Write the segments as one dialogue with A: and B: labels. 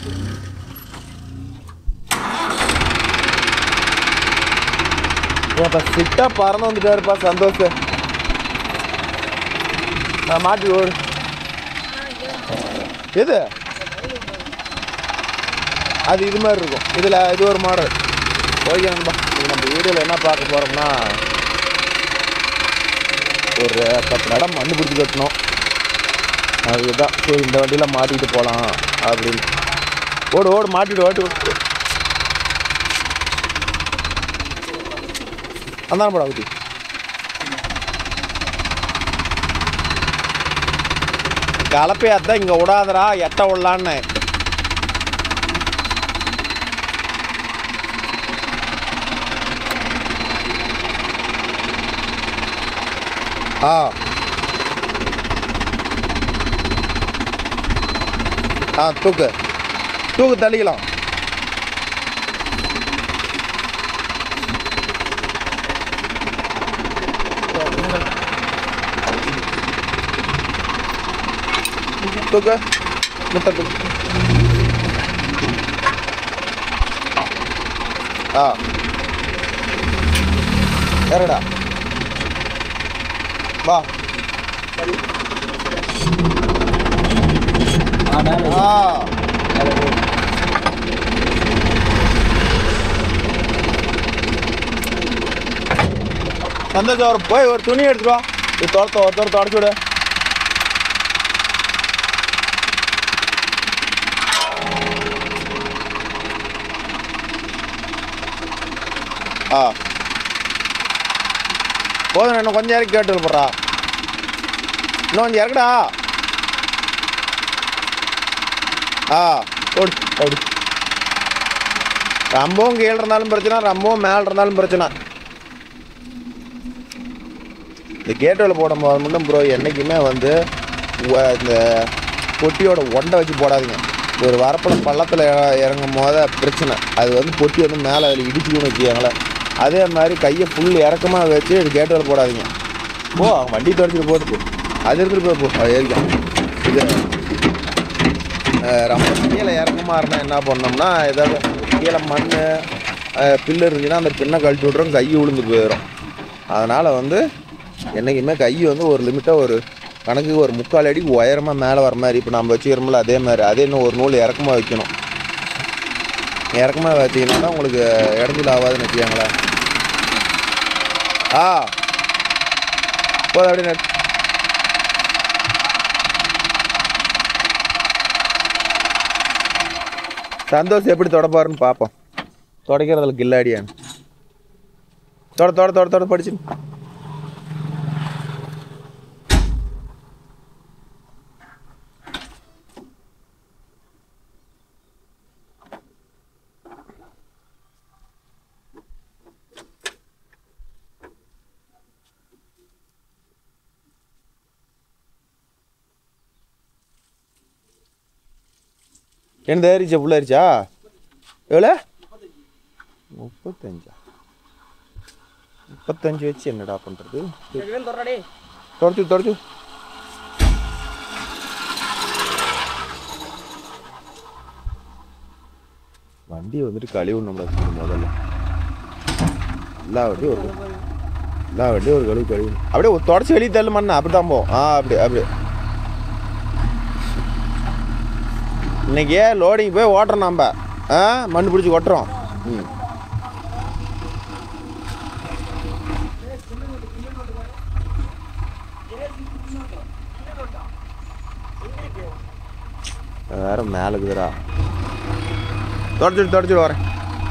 A: ஏப்பா சிட்டா பறந்து வந்துட்டாருப்பா சந்தோஷ் நான் மாட்டி ஓடு எது அது இது மாதிரி இருக்கும் இதில் இது ஒரு மாடல் ஓகே நண்பா இது நம்ம வீடியோவில் என்ன பார்க்க போகிறோம்னா ஒரு பத்து இடம் மண்ணு பிடிச்சி கட்டணும் அதுதான் சரி இந்த வண்டியில் மாட்டிக்கிட்டு போகலாம் அப்படின்னு ஓடு ஓடு மாட்டிட்டு ஓட்டு ஓடு அந்தான படம் ஊற்றி கலப்பையாத்தான் இங்கே விடாதடா எட்ட விடலான்னு ஆ ஆ தூக்கு தூக்கு தள்ளிக்கலாம் தூக்கு முட்டை தூக்கு ஆ ஏறடா வா ஆ சந்தோஷம் ஒரு போய் ஒரு துணி எடுத்துட்டு வா இது தொடத்த ஒருத்தர் தொடச்சு விடு ஆ போதும் இன்னும் கொஞ்சம் இறக்கி கேட்டு போடுறா இன்னும் கொஞ்சம் இறக்குடா ஆ ஓடு ஓடு ரொம்பவும் கீழே இருந்தாலும் பிரச்சனை ரொம்பவும் மேலே இருந்தாலும் பிரச்சனை இந்த கேட்டுவில் போடும் போது மட்டும் ப்ரோ என்றைக்குமே வந்து உ- இந்த பொட்டியோட ஒண்டை வச்சு போடாதீங்க ஒரு வரப்பில் பள்ளத்தில் இறங்கும் போது பிரச்சனை அது வந்து பொட்டி வந்து மேலே அதில் இடிச்சுக்கணும்னு வச்சுக்கோங்களேன் அதே மாதிரி கையை ஃபுல் இறக்கமாக வச்சு கேட்டுவில் போடாதீங்க போ அவன் வண்டி தொடச்சிட்டு போட்டு போ அது எடுத்துகிட்டு போய் போ அது ஏறிக்கும் இது அஹ், ரொம்ப கீழே இறக்கமாக இருந்தால் என்ன பண்ணோம்னா ஏதாவது கீழே மண் பில்லு இருந்துச்சுன்னா அந்த பின்னை கழட்டி விட்றோம் கை விழுந்து போயிடும் அதனால் வந்து என்றைக்குமே கை வந்து ஒரு லிமிட்டாக ஒரு கணக்குக்கு ஒரு முக்கால் அடி உயரமாக மேலே வர மாதிரி இப்போ நம்ம வச்சுக்கிறோம்ல அதே மாதிரி அதே இன்னும் ஒரு நூல் இறக்கமாக வைக்கணும் இறக்கமாக வச்சிங்கன்னா தான் உங்களுக்கு இடத்துல ஆகாதுன்னு வச்சுக்கோங்களேன் ஆ போதும் அப்படியே நடு. சந்தோஷ் எப்படி தொடப்பாருன்னு பார்ப்போம் தொடக்கிறதுல கில்லாடியான்னு தொட தொட தொட தொட படிச்சு என்ன ஏறிச்சா ஃபுல்லாக ஏறிச்சா எவ்வளோ முப்பத்தஞ்சா முப்பத்தஞ்சு வச்சு என்னடா பண்ணுறது தொடச்சு தொடச்சு வண்டியை வந்துட்டு கழுவு நம்மள முதல்ல எல்லா வண்டியும் ஒரு எல்லா வண்டியும் ஒரு கழுவு கழுவு அப்படியே ஒரு தொடச்சி வெளியே தள்ளு மண்ணா அப்படி தான் போவோம் ஆ அப்படி அப்படி இன்னைக்கு லோடிங் போய் ஓட்டுறோம் நம்ம ஆ மண் பிடிச்சி கொட்டுறோம் ம் வேற மேலே இருக்குதுடா தொடச்சிட்டு தொடச்சிட்டு வரேன்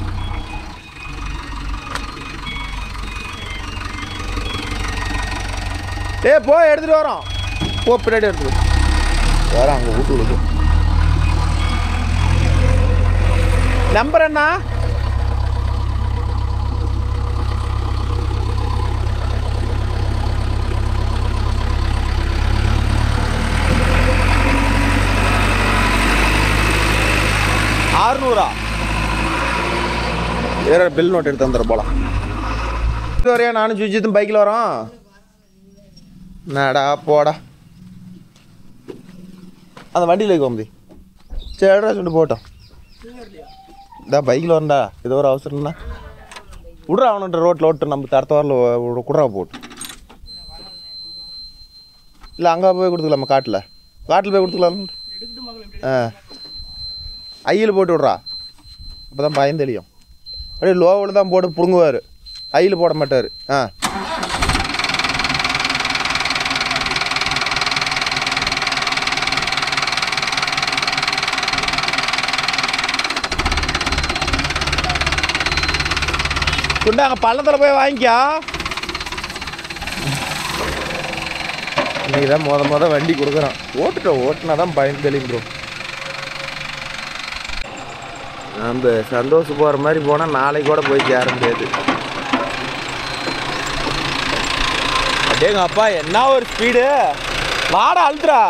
A: டேய் போய் எடுத்துட்டு வரோம் போ பின்னாடி எடுத்துட்டு வேற அங்கே வீட்டு விடுது நம்பர் என்ன ஆறுநூறா வேற பில் நோட் எடுத்து வந்துடுற போலாம் இது வரையா நானும் சுஜித்தும் பைக்கில் வரோம் நடா போடா அந்த வண்டியில் கோமதி சரிடா சொல்லி போட்டோம் இந்த பைக்கில் வரண்டா ஏதோ ஒரு அவசரம்னா விட்றா அவனுன்ற ரோட்டில் ஓட்டு நம்ம தரத்த வரல குடுறா போட்டு இல்லை அங்கே போய் கொடுத்துக்கலாமா காட்டில் காட்டில் போய் கொடுத்துக்கலாம் ஆ ஐயில் போட்டு விட்றா அப்போ தான் பயம் தெரியும் அப்படியே லோவில் தான் போட்டு பிடுங்குவார் ஐயில் போட மாட்டார் ஆ குண்டாங்க பள்ளத்தில் போய் வாங்கிக்கோ இன்னைக்கு தான் மொத மொத வண்டி கொடுக்குறான் ஓட்டுட்டோம் ஓட்டுனா தான் பயன் தெளியும் ப்ரோ நம்ம சந்தோஷம் போகிற மாதிரி போனால் நாளைக்கு கூட போய் சேர முடியாது அடேங்க அப்பா என்ன ஒரு ஸ்பீடு வாடா அழுத்துறா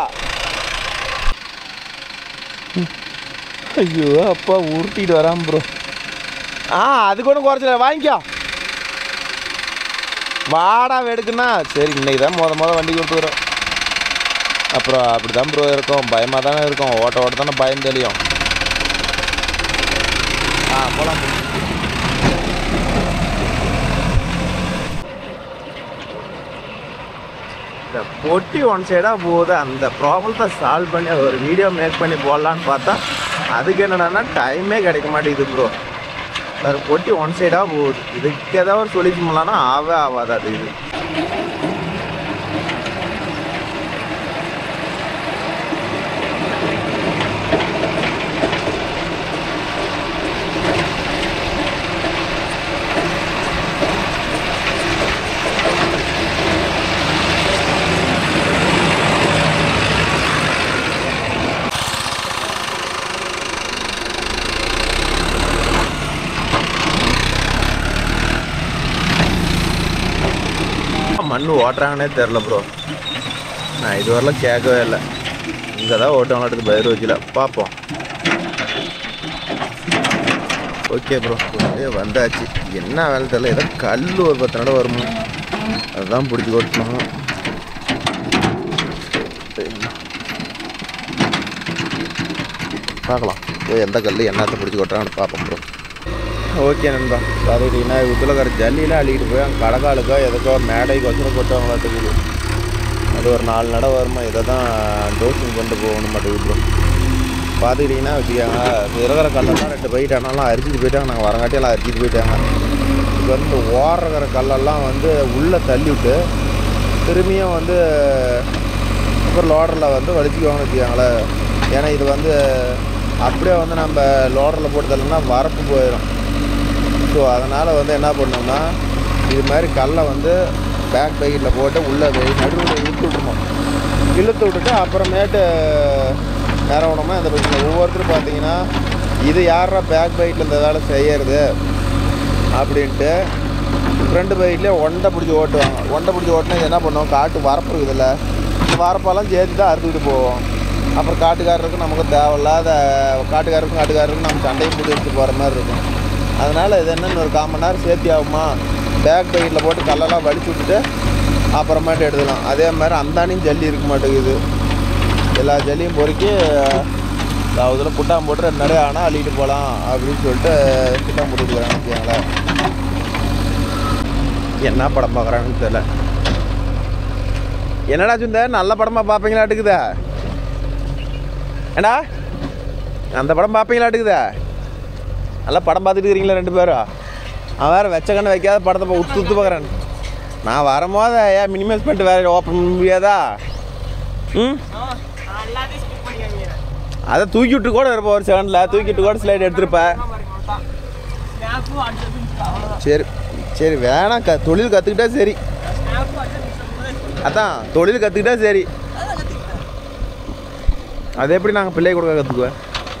A: ஐயோ அப்பா உருட்டிட்டு வரான் ப்ரோ ஆ அதுக்கு ஒன்றும் குறைச்சல வாங்கிக்கோ வாடா வெடுக்குன்னா சரி இன்னைக்கு தான் மொத மொதல் வண்டி கொடுத்துக்குறோம் அப்புறம் அப்படி தான் ப்ரோ இருக்கும் பயமாக தானே இருக்கும் ஓட்ட ஓட்ட தானே பயம் தெரியும் ஆ போகலாம் இந்த பொட்டி ஒன் சைடாக போகுது அந்த ப்ராப்ளத்தை சால்வ் பண்ணி ஒரு வீடியோ மேக் பண்ணி போடலான்னு பார்த்தா அதுக்கு என்னடான்னா டைமே கிடைக்க மாட்டேங்குது ப்ரோ வேறு பொட்டி ஒன் சைடாக போகுது இதுக்கு ஏதாவது ஒரு சொல்யூஷன் பண்ணலான்னா ஆவே ஆகாது அது இது மண் ஓட்டுறாங்கன்னே தெரில ப்ரோ நான் இது வரலாம் கேட்கவே இல்லை இங்கே தான் ஓட்டுவாங்களாட்டுக்கு பயிர் வைக்கல பார்ப்போம் ஓகே ப்ரோ அப்படியே வந்தாச்சு என்ன வேலை தெரில ஏதோ கல் ஒரு பத்து நட வருமோ அதுதான் பிடிச்சி கொட்டணும் பார்க்கலாம் போய் எந்த கல் என்னத்தை பிடிச்சி கொட்டுறாங்கன்னு பார்ப்போம் ப்ரோ ஓகே நண்பா பார்த்துக்கிட்டிங்கன்னா உத்துலக்கர ஜல்லியில் அள்ளிக்கிட்டு போய் அங்கே கடகாலுக்கோ எதுக்கோ மேடைக்கு வச்சுரும் கொட்டுவாங்களாட்டுக்குது அது ஒரு நாலு நட வருமா இதை தான் டோசிங் கொண்டு போகணும் மாட்டேங்குது ப்ரோ பார்த்துக்கிட்டிங்கன்னா வச்சுக்கோங்க இருக்கிற கல்லெல்லாம் ரெண்டு போயிட்டு ஆனாலும் அரிச்சிட்டு போயிட்டாங்க நாங்கள் வரங்காட்டியெல்லாம் அரிச்சிட்டு போயிட்டாங்க இப்போ வந்து ஓடுற கல்லெல்லாம் வந்து உள்ளே தள்ளி விட்டு திரும்பியும் வந்து அப்புறம் லோடரில் வந்து வலிச்சுக்குவாங்கன்னு வச்சுக்கோங்களேன் ஏன்னா இது வந்து அப்படியே வந்து நம்ம லோடரில் போட்டு தள்ளோம்னா வரப்பு போயிடும் ஸோ அதனால் வந்து என்ன பண்ணோம்னா இது மாதிரி கல்லை வந்து பேக் பைக்கில் போட்டு உள்ளே போய் நடுவில் இழுத்து விட்டுருணும் இழுத்து விட்டுட்டு அப்புறமேட்டு நேரம் விடாம இந்த பைக்கில் ஒவ்வொருத்தரும் பார்த்தீங்கன்னா இது யாரா பேக் பைக்கில் இந்த வேலை செய்யறது அப்படின்ட்டு ஃப்ரண்ட் பைக்லேயே ஒண்டை பிடிச்சி ஓட்டுவாங்க ஒண்டை பிடிச்சி ஓட்டினா இது என்ன பண்ணுவோம் காட்டு வரப்பு இருக்குதுல்ல இந்த வரப்பெல்லாம் சேர்த்து தான் அறுத்துக்கிட்டு போவோம் அப்புறம் காட்டுக்காரருக்கும் நமக்கு தேவையில்லாத காட்டுக்காரருக்கும் காட்டுக்காரருக்கும் நம்ம சண்டையும் போட்டு எடுத்து போகிற மாதிரி இருக்கும் அதனால் இது என்னன்னு ஒரு கால் மணி நேரம் சேர்த்தி ஆகுமா பேக் பைக்கில் போட்டு கல்லெல்லாம் வலிச்சு விட்டுட்டு அப்புறமேட்டு எடுத்துக்கலாம் அதே மாதிரி அந்தானியும் ஜல்லி இருக்க மாட்டேங்குது எல்லா ஜல்லியும் பொறுக்கி அதில் புட்டாம் போட்டு ரெண்டு நிறைய ஆனால் அள்ளிட்டு போகலாம் அப்படின்னு சொல்லிட்டு புட்டாம் போட்டுக்கிறாங்க வச்சுக்கோங்களேன் என்ன படம் பார்க்குறாங்கன்னு தெரியல என்னடா சுந்தர் நல்ல படமாக பார்ப்பீங்களாட்டுக்குதா ஏண்டா அந்த படம் பார்ப்பீங்களாட்டுக்குதா நல்லா படம் பார்த்துட்டு இருக்கிறீங்களா ரெண்டு பேரும் அவன் வேறு வெச்ச கண்ணு வைக்காத படத்தை பா- உத்து உத்து பார்க்குறான் நான் வரும்போது ஏன் மினிமைஸ் பண்ணிட்டு வேறு ஓப்பன் பண்ண முடியாதா ம் அதை தூக்கி விட்டு கூட இருப்ப ஒரு செகண்டில் தூக்கி விட்டு கூட ஸ்லைட் எடுத்துருப்பேன் சரி சரி வேணாம் க தொழில் கற்றுக்கிட்டா சரி அதான் தொழில் கற்றுக்கிட்டா சரி அது எப்படி நாங்கள் பிள்ளை கொடுக்க கற்றுக்குவேன்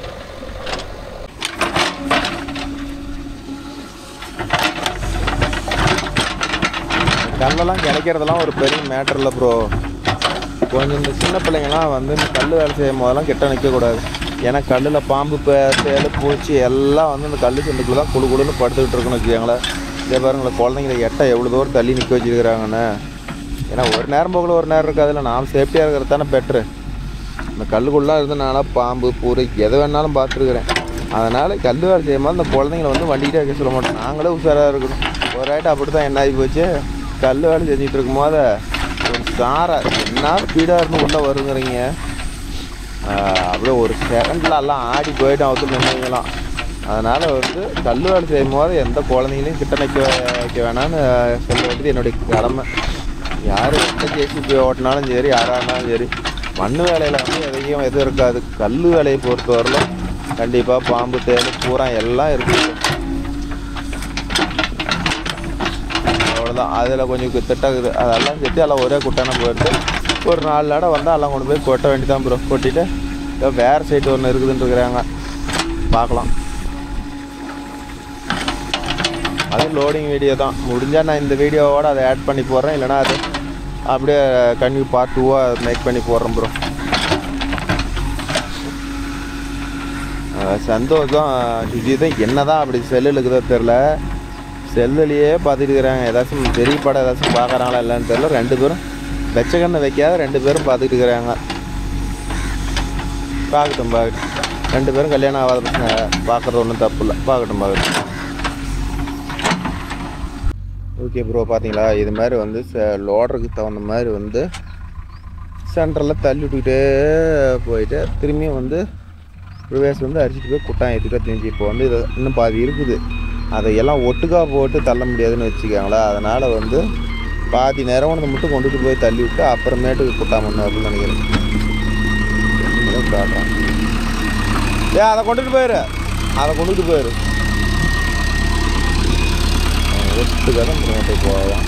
A: கல்லெல்லாம் கிடைக்கிறதெல்லாம் ஒரு பெரிய மேட்டர் இல்லை ப்ரோ கொஞ்சம் இந்த சின்ன பிள்ளைங்கலாம் வந்து இந்த கல் வேலை செய்யும் போதெல்லாம் கிட்ட நிற்கக்கூடாது ஏன்னா கல்லில் பாம்பு பே- தேள் பூச்சி எல்லாம் வந்து இந்த கல் செண்டுக்குள்ள தான் குழு குழுன்னு படுத்துக்கிட்டு இருக்குன்னு வச்சுக்கோங்களேன் இதே பாருங்களேன் குழந்தைங்கள எட்ட எவ்வளோ தூரம் தள்ளி நிற்க வச்சுருக்கிறாங்கன்னு ஏன்னா ஒரு நேரம் போகல ஒரு நேரம் இருக்காதுல்ல நாம் சேஃப்டியாக இருக்கிறது தானே பெட்ரு இந்த கல்லுக்குள்ளே இருந்து நானாக பாம்பு பூரை எதை வேணாலும் பார்த்துருக்குறேன் அதனால் கல் வேலை செய்யும்போது அந்த குழந்தைங்கள வந்து வண்டிக்கிட்டே வைக்க சொல்ல மாட்டோம் நாங்களே உஷாராக இருக்கணும் ஒரு ஆயிட்டு அப்படி தான் என்ன ஆகி போச்சு கல் வேலை செஞ்சுட்டு இருக்கும்போது ஒரு சாரை என்ன ஸ்பீடாக இருந்து உள்ளே வருங்கிறீங்க ஆஹ் அப்படியே ஒரு செகண்டில் எல்லாம் ஆடி போயிட்டு அவுத்து நின்றுங்களாம் அதனால் வந்து கல் வேலை செய்யும் போது எந்த குழந்தைங்களையும் கிட்ட நிற்க வைக்க வேணாம்னு சொல்ல வேண்டியது என்னுடைய கடமை யார் எந்த ஜேசிபி ஓட்டினாலும் சரி யாராக இருந்தாலும் சரி மண் வேலையில் வந்து எதையும் எதுவும் இருக்காது கல் வேலையை பொறுத்தவரையிலும் கண்டிப்பாக பாம்பு தேல் பூரா எல்லாம் இருக்குது அவ்வளோதான் அதில் கொஞ்சம் திட்டாகுது அதெல்லாம் சேர்த்து எல்லாம் ஒரே குட்டான போயிட்டு ஒரு நாலு நடம் வந்தால் எல்லாம் கொண்டு போய் கொட்ட வேண்டியதான் ப்ரோ கொட்டிட்டு இதோ வேறு சைடு ஒன்று இருக்குதுன்னு இருக்கிறாங்க பார்க்கலாம் அது லோடிங் வீடியோ தான் முடிஞ்சால் நான் இந்த வீடியோவோட அதை ஆட் பண்ணி போடுறேன் இல்லைனா அது அப்படியே கன்யூ பார்ட் டூவாக மேக் பண்ணி போடுறேன் ப்ரோ சந்தோஷம் இதுதான் என்ன தான் அப்படி செல்லில் இருக்குதோ தெரில செல்லுலேயே பார்த்துட்டு இருக்கிறாங்க ஏதாச்சும் பெரிய படம் ஏதாச்சும் பார்க்குறாங்களா இல்லைன்னு தெரில ரெண்டு பேரும் வெச்சக்கண்ணை வைக்காத ரெண்டு பேரும் பார்த்துட்டு இருக்கிறாங்க பார்க்கட்டும் பார்க்கட்டும் ரெண்டு பேரும் கல்யாணம் ஆகாத பசங்க பார்க்குறது ஒன்றும் தப்பு இல்லை பார்க்கட்டும் பார்க்கட்டும் ஓகே ப்ரோ பார்த்தீங்களா இது மாதிரி வந்து லோடருக்கு தகுந்த மாதிரி வந்து சென்டரில் தள்ளி விட்டுக்கிட்டே போயிட்டு திரும்பியும் வந்து ரிவேஸ் வந்து அரிச்சிட்டு போய் குட்டான் ஏற்றிட்டு தெரிஞ்சு இப்போ வந்து இது இன்னும் பாதி இருக்குது அதையெல்லாம் ஒட்டுக்கா போட்டு தள்ள முடியாதுன்னு வச்சுக்கோங்களேன் அதனால் வந்து பாதி நேரம் ஒன்று மட்டும் கொண்டுட்டு போய் தள்ளி விட்டு அப்புறமேட்டுக்கு குட்டா மண்ணு அப்படின்னு நினைக்கிறேன் இதை காட்டுறேன் ஏ அதை கொண்டுட்டு போயிரு அதை கொண்டுட்டு போயிரு ஒட்டுக்காக தான் போய் போகலாம்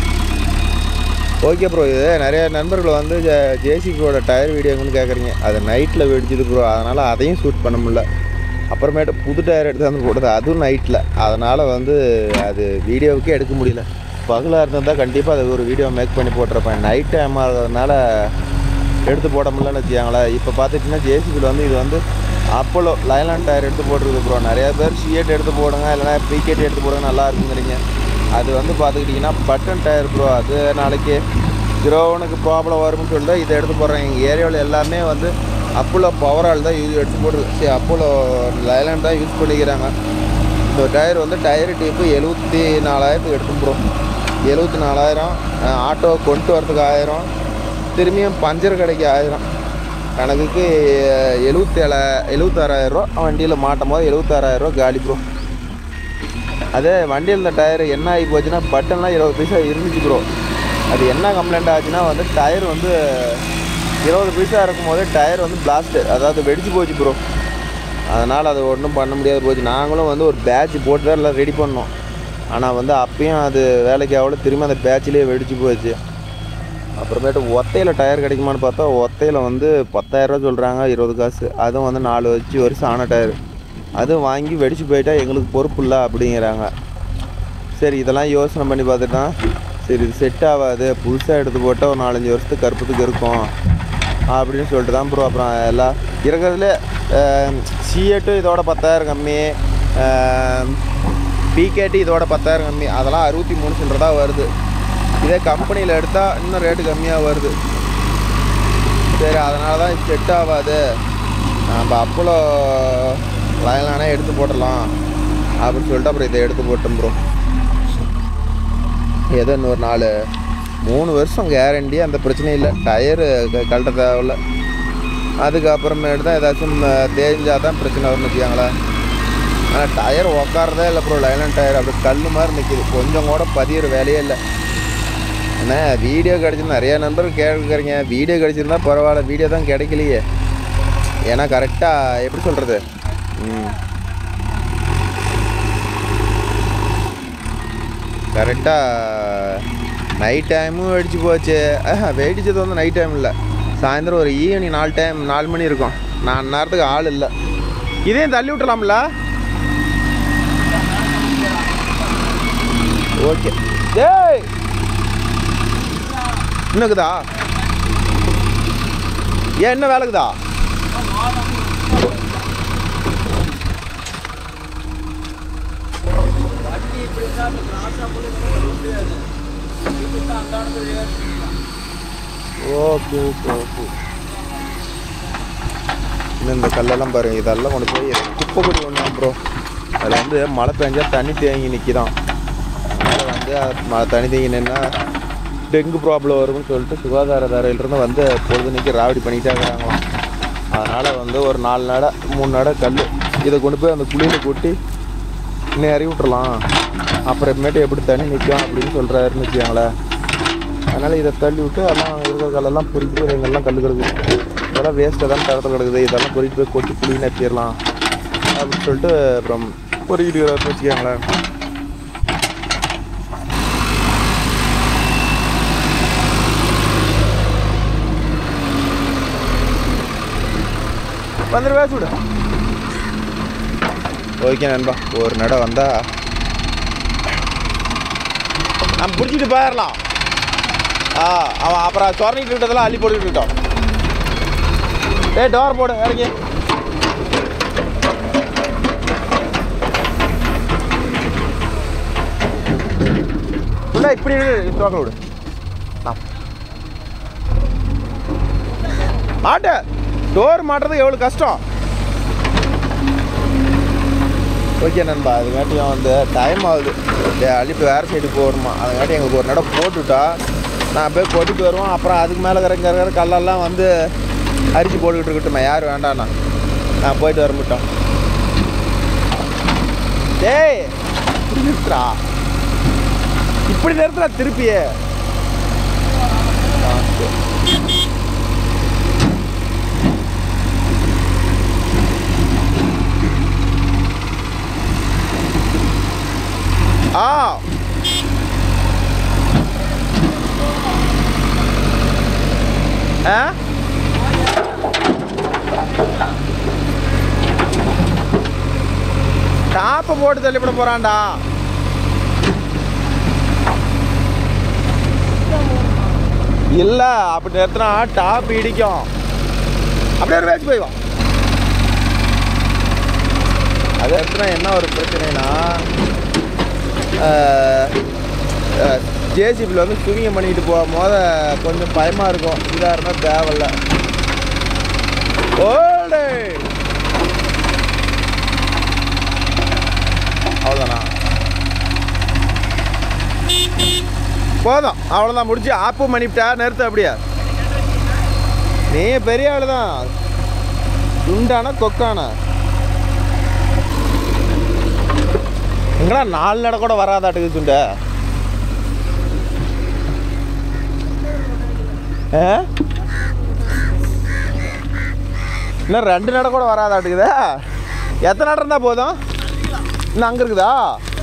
A: ஓகே ப்ரோ இது நிறைய நண்பர்கள் வந்து ஜேசிபியோட டயர் வீடியோங்கன்னு கேட்குறீங்க அது நைட்டில் வெடிச்சது ப்ரோ அதனால் அதையும் ஷூட் பண்ண முடியல அப்புறமேட்டு புது டயர் எடுத்து வந்து போடுறது அதுவும் நைட்டில் அதனால் வந்து அது வீடியோவுக்கே எடுக்க முடியல பகலாக இருந்திருந்தால் கண்டிப்பாக அது ஒரு வீடியோ மேக் பண்ணி போட்டிருப்பேன் நைட் டைம் ஆகிறதுனால எடுத்து போட முடியலன்னு வச்சுக்கோங்களேன் இப்போ பார்த்துட்டிங்கன்னா ஜேசிபியில் வந்து இது வந்து அப்போலோ லைலான் டயர் எடுத்து போட்டிருக்கு ப்ரோ நிறைய பேர் ஷியட் எடுத்து போடுங்க இல்லைனா பிகேட் எடுத்து போடுங்க நல்லா இருக்குங்கிறீங்க அது வந்து பார்த்துக்கிட்டிங்கன்னா பட்டன் டயர் ப்ரோ அது நாளைக்கு கிரோவனுக்கு ப்ராப்ளம் வரும்னு சொல்லிட்டு இதை எடுத்து போடுறேன் எங்கள் ஏரியாவில் எல்லாமே வந்து அப்போலோ பவரால் தான் யூஸ் எடுத்து போடுறது சரி அப்போலோ லைலான் தான் யூஸ் பண்ணிக்கிறாங்க இந்த டயர் வந்து டயர் டிப்பு எழுபத்தி நாலாயிரத்துக்கு எடுத்து ப்ரோ எழுபத்தி நாலாயிரம் ஆட்டோ கொண்டு வரதுக்கு ஆயிரம் திரும்பியும் பஞ்சர் கடைக்கு ஆயிரம் கணக்குக்கு எழுபத்தேழ எழுபத்தாறாயிரரூவா வண்டியில் மாட்டும் போது எழுபத்தாறாயிரரூவா காலி ப்ரோ அதே வண்டியில் இந்த டயர் என்ன ஆகி போச்சுன்னா பட்டன்லாம் இருபது பைசா இருந்துச்சு ப்ரோ அது என்ன கம்ப்ளைண்ட் ஆச்சுன்னா வந்து டயர் வந்து இருபது பைசா இருக்கும் போதே டயர் வந்து பிளாஸ்ட்டு அதாவது வெடிச்சு போச்சு ப்ரோ அதனால் அது ஒன்றும் பண்ண முடியாது போச்சு நாங்களும் வந்து ஒரு பேட்ச் போட்டு தான் எல்லாம் ரெடி பண்ணோம் ஆனால் வந்து அப்பயும் அது வேலைக்கு ஆகல திரும்ப அந்த பேட்ச்லேயே வெடிச்சு போச்சு அப்புறமேட்டு ஒத்தையில் டயர் கிடைக்குமான்னு பார்த்தா ஒத்தையில் வந்து பத்தாயிரரூவா சொல்கிறாங்க இருபது காசு அதுவும் வந்து நாலு வச்சு வருஷம் ஆன டயர் அதுவும் வாங்கி வெடிச்சு போயிட்டா எங்களுக்கு பொறுப்பு இல்லை அப்படிங்கிறாங்க சரி இதெல்லாம் யோசனை பண்ணி பார்த்துட்டா சரி இது செட் ஆகாது புதுசாக எடுத்து போட்டால் ஒரு நாலஞ்சு வருஷத்துக்கு கருப்பத்துக்கு இருக்கும் அப்படின்னு சொல்லிட்டு தான் ப்ரோ அப்புறம் எல்லாம் இருக்கிறதுல சிஎட்டு இதோட பத்தாயிரம் கம்மி பிகேடி இதோட பத்தாயிரம் கம்மி அதெல்லாம் அறுபத்தி மூணு சில்லரை தான் வருது இதே கம்பெனியில் எடுத்தால் இன்னும் ரேட்டு கம்மியாக வருது சரி அதனால தான் இது செட் ஆகாது நம்ம அப்போலோ லயலானே எடுத்து போட்டுடலாம் அப்படின்னு சொல்லிட்டு அப்புறம் இதை எடுத்து போட்டோம் ப்ரோ ஏதோ இன்னொரு நாலு மூணு வருஷம் கேரண்டி அந்த பிரச்சனை இல்லை டயரு கழட்ட தேவையில்ல அதுக்கப்புறமேட்டு தான் ஏதாச்சும் தேஞ்சால் தான் பிரச்சனை வரும்னு வச்சுக்காங்களேன் ஆனால் டயர் உக்காரதே இல்லை ப்ரோ லைலன் டயர் அப்படி கல் மாதிரி நிற்கிது கொஞ்சம் கூட பதியிற வேலையே இல்லை ஏன்னா வீடியோ கிடச்சிருந்தா நிறையா நண்பர்கள் கேட்குறீங்க வீடியோ கிடச்சிருந்தா பரவாயில்ல வீடியோ தான் கிடைக்கலையே ஏன்னா கரெக்டாக எப்படி சொல்கிறது ம் கரெக்டாக நைட் டைமும் வெடிச்சு போச்சு ஆஹா, வெடிச்சது வந்து நைட் டைம் இல்லை சாயந்தரம் ஒரு ஈவினிங் நாலு டைம் நாலு மணி இருக்கும் நான் நேரத்துக்கு ஆள் இல்லை இதையும் தள்ளி விட்டுலாம்ல ஓகே டேய் இன்னுக்குதா ஏன் என்ன வேலைக்குதா ஓகே ஓகே ஓகே வந்து இந்த கல்லெல்லாம் பாருங்க இதெல்லாம் கொண்டு போய் குப்பை கொடி ஒன்று ப்ரோ அதில் வந்து மழை பெஞ்சா தண்ணி தேங்கி நிற்கிதான் அதனால் வந்து அது மழை தண்ணி தேங்கி நின்னா டெங்கு ப்ராப்ளம் வரும்னு சொல்லிட்டு சுகாதாரத்துறையிலிருந்து வந்து பொழுதுனைக்கு ராவடி பண்ணிக்கிட்டே இருக்கிறாங்களாம் அதனால் வந்து ஒரு நாலு நடை மூணு நடை கல் இதை கொண்டு போய் அந்த குழியில் கொட்டி இன்னும் இறக்கி விட்டுறலாம் அப்புறமேட்டு எப்படி தண்ணி நிற்கும் அப்படின்னு சொல்கிறாருன்னு வச்சுக்கோங்களேன் அதனால் இதை தள்ளி விட்டு எல்லாம் இருக்கிற கல்லெல்லாம் பொறிட்டு போய் எங்கெல்லாம் கல் கிடக்குது இதெல்லாம் வேஸ்ட்டாக தான் தரத்தில் கிடக்குது இதெல்லாம் பொறிட்டு போய் கொட்டி புளி நச்சிடலாம் அப்படின்னு சொல்லிட்டு அப்புறம் பொறிக்கிட்டு இருக்கிறாருன்னு வச்சுக்கோங்களேன் வந்துடு பேச விடு ஓகே நண்பா ஒரு நட வந்தா நம்ம பிடிச்சிட்டு போயிடலாம் ஆ அவன் அப்புறம் சொரணிட்டு விட்டதெல்லாம் அள்ளி போட்டுக்கிட்டு இருக்கோம் ஏய் டோர் போடு இறங்கி உள்ள இப்படி தோக்க விடு ஆ. மாட்டு டோர் மாட்டுறது எவ்வளோ கஷ்டம் ஓகே நண்பா அதுங்காட்டியும் வந்து டைம் ஆகுது டேய், அள்ளிட்டு வேறு சைடு போகணுமா அதுங்காட்டி எங்களுக்கு ஒரு நடம் போட்டுவிட்டா நான் போய் கொட்டிட்டு வருவோம் அப்புறம் அதுக்கு மேலே இருக்கிற இருக்கிற கல்லெல்லாம் வந்து அரிச்சு போட்டுக்கிட்டு இருக்கட்டுமே யார் வேண்டாண்ணா நான் போயிட்டு வர மாட்டோம் டேய் இப்படி நிறுத்துறா இப்படி நிறுத்துறா திருப்பியே ஆ, சரி. ஆ ஆ டாப்பை போட்டு தள்ளிவிட போறான்டா இல்ல அப்படி நிறுத்தினா டாப் இடிக்கும் அப்படியே ஒரு வேச்சு போய் வா அது இடத்துல என்ன ஒரு பிரச்சனைனா ஜேசிபியில் வந்து சுவிங்க பண்ணிட்டு போகும்போது கொஞ்சம் பயமாக இருக்கும் இதாக இருந்தால் தேவையில்ல ஓடு அவ்வளோதானா போதும் அவ்வளோதான் முடிச்சு ஆப்பு பண்ணிவிட்டா நிறுத்து அப்படியே நீ பெரிய ஆள் தான் துண்டானா கொக்கானா எங்கடா நாலு நட கூட வராதாட்டுக்கு துண்ட ஆ? இன்னும் ரெண்டு நட கூட வராதாட்டுக்குதா எத்தனை நட இருந்தால் போதும் இன்னும் அங்கே இருக்குதா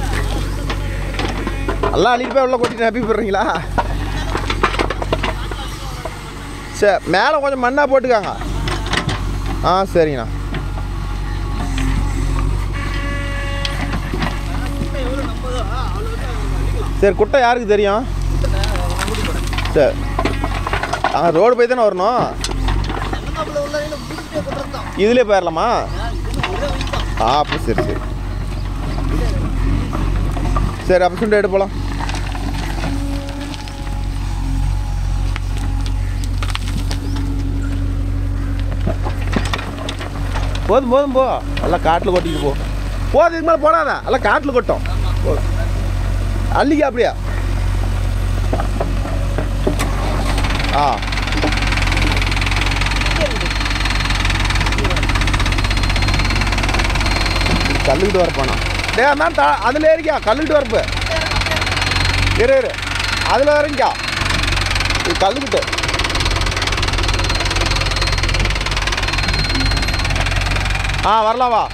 A: எல்லாம் அள்ளிட்டு போய் உள்ள கொட்டிட்டு நப்பி போடுறீங்களா சரி மேலே கொஞ்சம் மண்ணாக போட்டுக்காங்க ஆ சரிங்கண்ணா சரி குட்டை யாருக்கு தெரியும் சரி அங்கே ரோடு போய் தானே வரணும் இதுலேயே போயிடலாமா ஆ அப்போ சரி சரி சரி அப்போ சுண்டு எடுத்து போகலாம் போதும் போதும் போ எல்லாம் காட்டில் கொட்டிட்டு போ போதும் இதுக்கு மேலே போடாத எல்லாம் காட்டில் கொட்டும் போ. அள்ளிக்க அப்படியா ஆ கல்லுக்கிட்டு வரப்பானா டே அதான் த அதில் ஏறிக்கா கல்லுக்கிட்டு வரப்பு இரு இரு அதில் இறங்கிக்கா இது கல்லுக்கிட்டு ஆ வரலாம் வா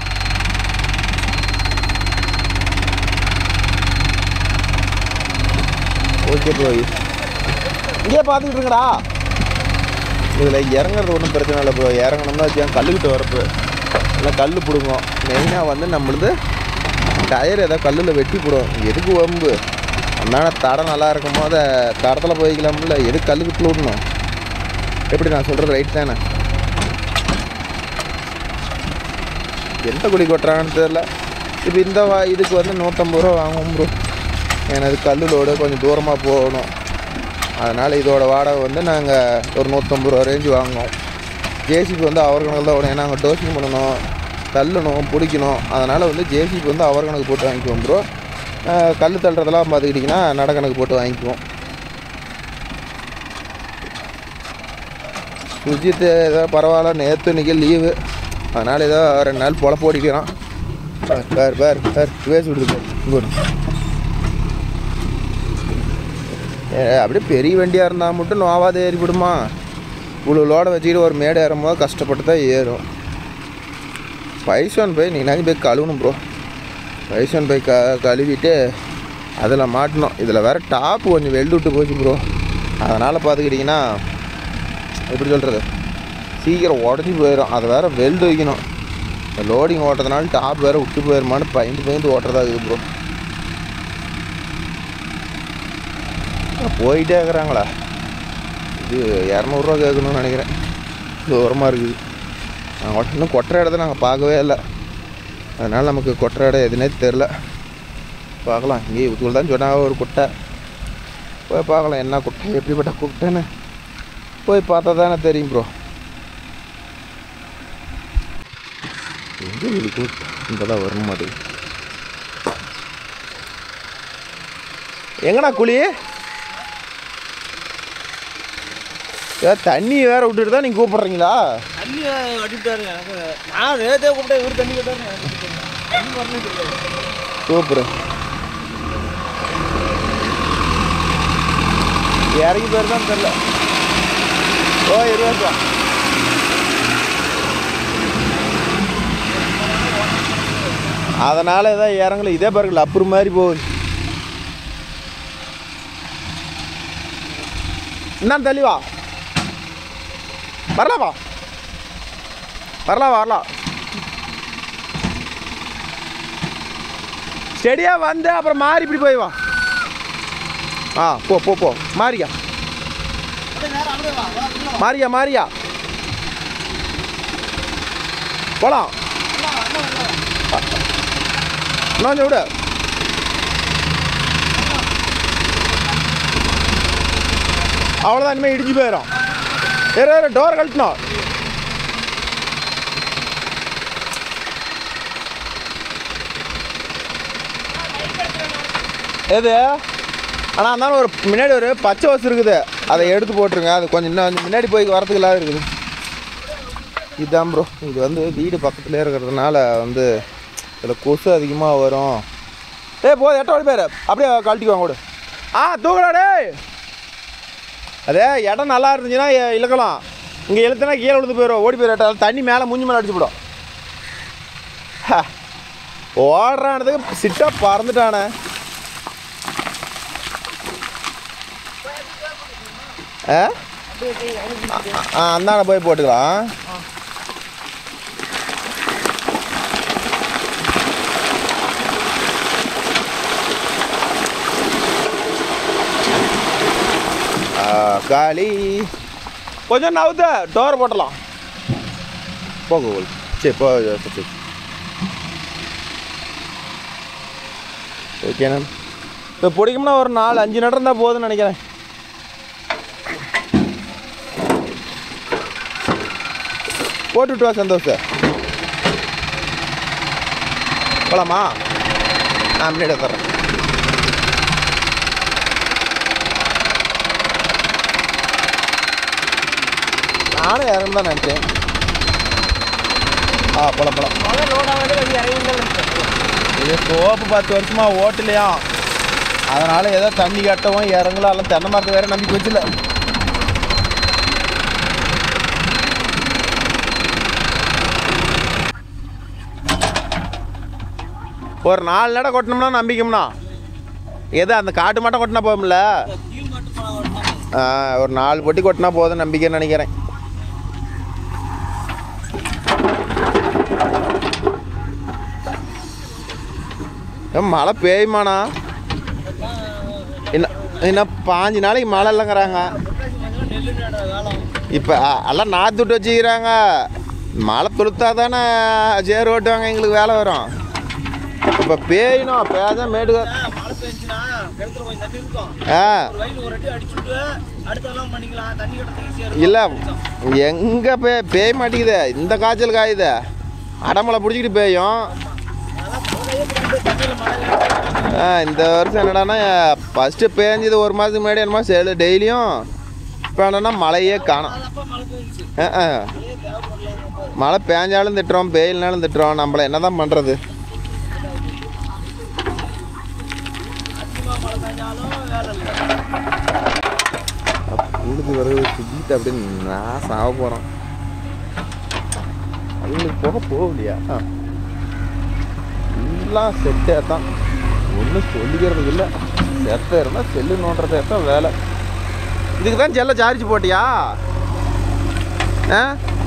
A: ஓகே ப்ரோ இங்கே பார்த்துக்கிட்டு இருக்கடா இதில் இறங்குறது ஒன்றும் பிரச்சனை இல்லை ப்ரோ இறங்கணும்னா வச்சு கல்லுக்கிட்ட வரப்பு இல்லை கல் பிடுங்கும் மெயினாக வந்து நம்மளுது டயர் ஏதோ கல்லில் வெட்டி போடும் எதுக்கு வம்பு அதனால தடம் நல்லா இருக்கும் போது தடத்தில் போய்க்கலாம்ல எதுக்கு கல்லுக்கிட்டு விடணும் எப்படி நான் சொல்கிறது ரைட் தானே எந்த குழி கொட்டுறாங்கன்னு தெரில இப்போ இந்த வா இதுக்கு வந்து நூற்றம்பது ரூபா வாங்குவோம் ப்ரோ எனது கல்லுலோடு கொஞ்சம் தூரமாக போகணும் அதனால் இதோட வாடகை வந்து நாங்கள் ஒரு நூற்றம்பது ரூபா ரேஞ்சு வாங்குவோம் ஜேசிபி வந்து அவர் கணக்கு தான் ஓடும் ஏன்னா அங்கே டோசிங் பண்ணணும் தள்ளணும் பிடிக்கணும் அதனால் வந்து ஜேசிபி வந்து அவர் கணக்கு போட்டு வாங்கிக்குவோம் ப்ரோ கல் தள்ளுறதெல்லாம் பார்த்துக்கிட்டிங்கன்னா நட கணக்கு போட்டு வாங்கிக்குவோம் சுஜித் ஏதோ பரவாயில்ல நேற்று இன்னைக்கு லீவு அதனால் ஏதோ ரெண்டு நாள் பொழப்பு ஓடிக்கிறான் பார் பார் பார் பார் பேசி விடுது பார் இங்கே ஒரு. ஏ, அப்படியே பெரிய வண்டியாக இருந்தால் மட்டும் நோவாத ஏறி விடுமா இவ்வளோ லோடை வச்சுக்கிட்டு ஒரு மேடை ஏறும்போது கஷ்டப்பட்டு தான் ஏறும் பைசோன் போய் நீ போய் கழுவணும் ப்ரோ பைசோன் போய் க கழுவிட்டு அதில் மாட்டணும் இதில் வேறு டாப்பு கொஞ்சம் வெல்டு விட்டு போச்சு ப்ரோ அதனால் பார்த்துக்கிட்டிங்கன்னா எப்படி சொல்கிறது சீக்கிரம் உடஞ்சி போயிடும் அதை வேறு வெல்டு வைக்கணும் இந்த லோடிங் ஓட்டுறதுனால டாப் வேறு விட்டு போயிருமான்னு பயந்து பயந்து ஓட்டுறதா இருக்குது ப்ரோ போயிட்டே இருக்கிறாங்களா இது இரநூறுவா கேட்கணும்னு நினைக்கிறேன் தூரமாக இருக்குது நாங்கள் இன்னும் கொட்டுற இடத்த நாங்கள் பார்க்கவே இல்லை அதனால் நமக்கு கொட்டுற இடம் எதுனே தெரில பார்க்கலாம் இங்கே இதுக்குள்ள தான் சொன்னாங்க ஒரு குட்டை போய் பார்க்கலாம் என்ன குட்டை எப்படிப்பட்ட குட்டைன்னு போய் பார்த்தா தானே தெரியும் ப்ரோ எங்கே இருக்கு இங்கே தான் வர மாட்டேங்குது எங்கண்ணா குழி ஏ தண்ணி வேற விட்டுட்டு தான் நீங்கள் கூப்பிட்றீங்களா
B: தண்ணி அடிவிட்டாரு எனக்கு நான் நேரத்தே கூப்பிட்டேன் இவர் தண்ணி கேட்டாரு எனக்கு தெரியாது. தண்ணி வரணும் தெரியாது
A: சூப்பர் இறங்கி பேர் தான் தெரில ஓ இருபது ரூபா அதனால ஏதாவது இறங்கல இதே பாருங்க அப்புறம் மாதிரி போகுது என்ன தள்ளி வா வரலாமா வரலாம் வரலாம் ஸ்டெடியாக வந்து அப்புறம் மாறி இப்படி போய் வா ஆ போ போ போ மாறியா மாறியா மாறியா போலாம் இன்னும் கொஞ்சம் விடு அவ்வளோதான் இனிமேல் இடிஞ்சு போயிடும் வேறு வேறு டோர் கழட்டணும் எது ஆனால் இருந்தாலும் ஒரு முன்னாடி ஒரு பச்சை வசு இருக்குது அதை எடுத்து போட்டுருங்க அது கொஞ்சம் இன்னும் கொஞ்சம் முன்னாடி போய் வரதுக்கு இல்லாத இருக்குது இதுதான் ப்ரோ இது வந்து வீடு பக்கத்துலேயே இருக்கிறதுனால வந்து இதில் கொசு அதிகமாக வரும் டேய் போதும் எட்ட ஓடி பேர் அப்படியே கழட்டிக்குவாங்க கூட ஆ தூக்கடா டேய் அதே இடம் நல்லா இருந்துச்சுன்னா இ- இழுக்கலாம் இங்கே இழுத்துனா கீழே விழுந்து போயிடும் ஓடி போயிடும் தண்ணி மேலே மூஞ்சி மேலே அடிச்சு போடும் ஹ, ஓடுறானதுக்கு சிட்டா பறந்துட்டானே ஆ ஆ அந்தாண்ட போய் போட்டுக்கலாம் ஆ, காலி கொஞ்சம் நவுத்த டோர் போட்டலாம் போக போகுது சரி போ சரி ஓகேண்ணா இப்போ பிடிக்கும்னா ஒரு நாலு அஞ்சு நடம் இருந்தால் போதும்னு நினைக்கிறேன் போட்டுட்டு வா சந்தோஷ் போலாமா நான் முன்னாடி தர்றேன் நானும் இறங்கு தான் நினச்சேன் ஆ போலாம் போலாம்
B: மழை லோடாவது வந்து இறங்கி
A: இது சோப்பு பத்து வருஷமா ஓட்டலையா அதனால ஏதோ தண்ணி கட்டவும் இறங்கலாம் எல்லாம் தென்னை மரத்தை வேற நம்பிக்கை வச்சுல ஒரு நாலு நடம் கொட்டினோம்னா நம்பிக்கோம்னா எது அந்த காட்டு மட்டும் கொட்டினா போகும்ல
B: கீழ் மட்டும் பணம் வரணும்
A: ஆ, ஒரு நாலு பொட்டி கொட்டினா போதும் நம்பிக்கைன்னு நினைக்கிறேன் ஏன் மழை பெய்யுமாண்ணா என்ன இன்னும் பாஞ்சு நாளைக்கு மழை இல்லைங்கிறாங்க
B: நெல்லு நட காலம்
A: இப்போ எல்லாம் நாற்று விட்டு வச்சுக்கிறாங்க மழை துளுத்தா தானே சேர் ஓட்டுவாங்க எங்களுக்கு வேலை வரும் இப்போ பேயணும் பேதான் மேடு
B: மழை பெஞ்சுனா கிணத்துல கொஞ்சம் தண்ணி இருக்கும்
A: ஆ
B: ஒரு வயல் ஒரு அடி அடிச்சுட்டு அடுத்தெல்லாம் பண்ணிக்கலாம் தண்ணி கட்டுறது ஈஸியாக
A: இல்லை எங்கே பே பேய மாட்டேங்குதே இந்த காய்ச்சல் காயுதே அடமலை பிடிச்சிக்கிட்டு பேயும்
B: தண்ணியில் மழை
A: ஆ, இந்த வருஷம் என்னடான்னா ஃபஸ்ட்டு பேஞ்சது ஒரு மாதத்துக்கு முன்னாடி என்னமோ செலு டெய்லியும் இப்போ என்னன்னா மழையே காணும்
B: அப்போ மழை பெஞ்சிச்சு
A: ஆ ஆ. மழை பேஞ்சாலும் திட்டுறோம் பெயில்னாலும் திட்டுறோம் நம்மள என்ன தான் பண்ணுறது
B: அதிகமாக மழை பெஞ்சாலும் வேலை இல்லை
A: உழுது வருது சுத்திட்டு அப்படின்னு நான் சாக போகிறோம் அவங்களுக்கு போக போகலையா ஆ. எல்லாம் செட்டே தான் ஒன்றும் சொல்லிக்கிறது இல்லை செத்த இருந்தால் செல்லு நோண்டுறதே தான் வேலை இதுக்கு தான் செல்ல சார்ஜ் போட்டியா ஆ